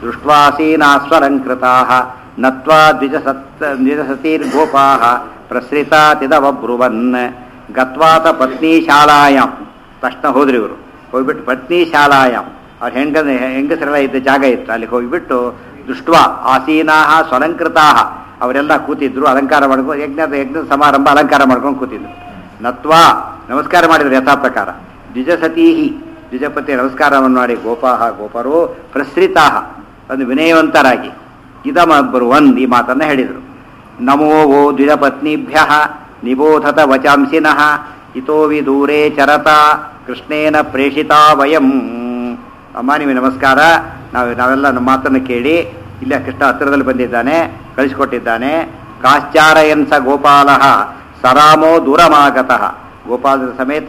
ದೃಷ್ಟ್ವಾಸೀನಾಸ್ವಲಂಕೃತಾಃ ನತ್ವಾ ದ್ವಿಜಸತ್ ದ್ವಿಜಸತೀರ್ಗೋಪಾಃ ಪ್ರಸೃತಾತಿದವಬ್ರುವನ್ ಗತ್ವಾತ ಪತ್ನಿ ಶಾಲಾಯಾಂ ತಕ್ಷಣ ಹೋದ್ರಿ ಇವರು ಹೋಗ್ಬಿಟ್ಟು ಪತ್ನಿ ಶಾಲಾಯಾಂ ಅವ್ರ ಹೆಂಗ ಹೆಂಗಸರೆಲ್ಲ ಇದ್ದ ಜಾಗ ಇತ್ತು ಅಲ್ಲಿಗೆ ಹೋಗ್ಬಿಟ್ಟು ದೃಷ್ಟ್ವಾ ಆಸೀನಾಹ ಸ್ವಲಂಕೃತಾಹ ಅವರೆಲ್ಲ ಕೂತಿದ್ರು ಅಲಂಕಾರ ಮಾಡ್ಕೊಂಡು ಯಜ್ಞದ ಯಜ್ಞದ ಸಮಾರಂಭ ಅಲಂಕಾರ ಮಾಡ್ಕೊಂಡು ಕೂತಿದ್ರು ನತ್ವಾ ನಮಸ್ಕಾರ ಮಾಡಿದ್ರು ಯಥಾ ಪ್ರಕಾರ ದ್ವಿಜಸತೀಹಿ ದ್ವಿಜಪತಿ ನಮಸ್ಕಾರವನ್ನು ಮಾಡಿ ಗೋಪಾಹ ಗೋಪರು ಪ್ರಸೃತಾಹ ಒಂದು ವಿನಯವಂತರಾಗಿ ಇದಮಬ್ಬರುವನ್ ಈ ಮಾತನ್ನ ಹೇಳಿದರು ನಮೋ ವೋ ದ್ವಿಜಪತ್ನಿಭ್ಯ ನಿಬೋಧತ ವಚಾಂಸಿನಃ ಇತೋ ವಿದೂರೇ ಚರತ ಕೃಷ್ಣೇನ ಪ್ರೇಷಿತಾ ವಯಂ ಅಮ್ಮ ನಿಮಗೆ ನಮಸ್ಕಾರ ನಾವು ನಾವೆಲ್ಲ ನಮ್ಮ ಮಾತನ್ನು ಕೇಳಿ ಇಲ್ಲೇ ಕೃಷ್ಣ ಹತ್ತಿರದಲ್ಲಿ ಬಂದಿದ್ದಾನೆ ಕಳಿಸಿಕೊಟ್ಟಿದ್ದಾನೆ ಕಾಶ್ಚಾರಯನ್ ಸ ಗೋಪಾಲ ಸರಾಮೋ ದೂರಮಾಗತಃ ಗೋಪಾಲನ ಸಮೇತ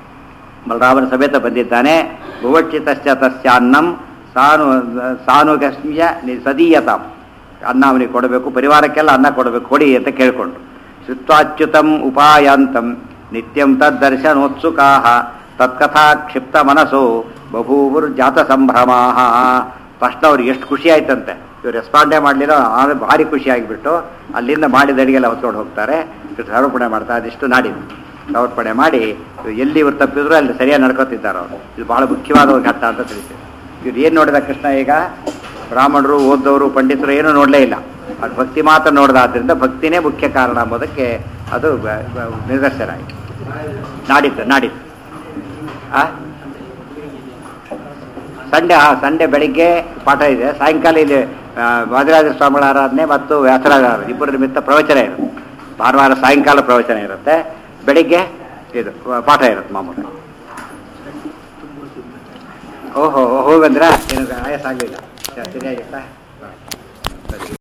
ಬಲರಾಮನ ಸಮೇತ ಬಂದಿದ್ದಾನೆ ಭುವಕ್ಷಿತಶ್ಚ ತಸ್ಯಾನ್ನಂ ಸಾನು ಸಾನುಗಸ್ಮ್ಯ ಸದೀಯತಾಂ ಅನ್ನ ಅವನಿಗೆ ಕೊಡಬೇಕು ಪರಿವಾರಕ್ಕೆಲ್ಲ ಅನ್ನ ಕೊಡಬೇಕು ಕೊಡಿ ಅಂತ ಕೇಳಿಕೊಂಡ್ರು ಶ್ರುತ್ವಾಚ್ಯುತಂ ಉಪಾಯಾಂತಂ ನಿತ್ಯಂ ತದ್ದರ್ಶನೋತ್ಸುಕಾ ತತ್ಕಥಾ ಕ್ಷಿಪ್ತ ಮನಸ್ಸು ಬಭೂವುರ್ ಜಾತ ಸಂಭ್ರಮಾ ಫಸ್ಟ್ ಅವ್ರಿಗೆ ಎಷ್ಟು ಖುಷಿ ಆಯ್ತಂತೆ ಇವ್ರು ರೆಸ್ಪಾಂಡೇ ಮಾಡಲಿಲ್ಲ ಆಮೇಲೆ ಭಾರಿ ಖುಷಿ ಆಗಿಬಿಟ್ಟು ಅಲ್ಲಿಂದ ಮಾಡಿದ ಅಡಿಗೆಲ್ಲ ಹೊತ್ಕೊಂಡು ಹೋಗ್ತಾರೆ ಸಮರ್ಪಣೆ ಮಾಡ್ತಾರೆ ಅದಿಷ್ಟು ನಾಡಿದ್ದು ಸಮರ್ಪಣೆ ಮಾಡಿ ಎಲ್ಲಿ ಇವ್ರು ತಪ್ಪಿದ್ರು ಅಲ್ಲಿ ಸರಿಯಾಗಿ ನಡ್ಕೋತಿದ್ದಾರೆ ಅವರು ಇದು ಬಹಳ ಮುಖ್ಯವಾದ ಒಂದು ಘಟ್ಟ ಅಂತ ತಿಳಿತೀವಿ ಇವ್ರು ಏನು ನೋಡಿದ ಕೃಷ್ಣ ಈಗ ಬ್ರಾಹ್ಮಣರು ಓದ್ದವರು ಪಂಡಿತರು ಏನೂ ನೋಡಲೇ ಇಲ್ಲ ಅದು ಭಕ್ತಿ ಮಾತ್ರ ನೋಡಿದಾದ್ರಿಂದ ಭಕ್ತಿನೇ ಮುಖ್ಯ ಕಾರಣ ಎಂಬುದಕ್ಕೆ ಅದು ಬ- ಬ- ನಿದರ್ಶನ ಆಯಿತು ನಾಡಿದ್ದು ನಾಡಿದ್ದು ಆ ಸಂಡೆ ಹಾ ಸಂಡೆ ಬೆಳಿಗ್ಗೆ ಪಾಠ ಇದೆ ಸಾಯಂಕಾಲ ಇಲ್ಲಿ ಆ, ವಾದಿರಾಜ ಸ್ವಾಮಿಗಳ ಆರಾಧನೆ ಮತ್ತು ವ್ಯಾಸರಾಜ ಆರಾಧನೆ ಇಬ್ಬರ ನಿಮಿತ್ತ ಪ್ರವಚನ ಇರುತ್ತೆ ಭಾನುವಾರ ಸಾಯಂಕಾಲ ಪ್ರವಚನ ಇರುತ್ತೆ ಬೆಳಿಗ್ಗೆ ಇದು ಪಾಠ ಇರುತ್ತೆ ಮಾಮೂಲಿ ಓಹೋ ಹೋಗಿ ಬಂದ್ರಾ ಏನು ಆಯಾಸ ಆಗಲಿಲ್ಲ ಸರಿಯಾಗಿತ್ತಾ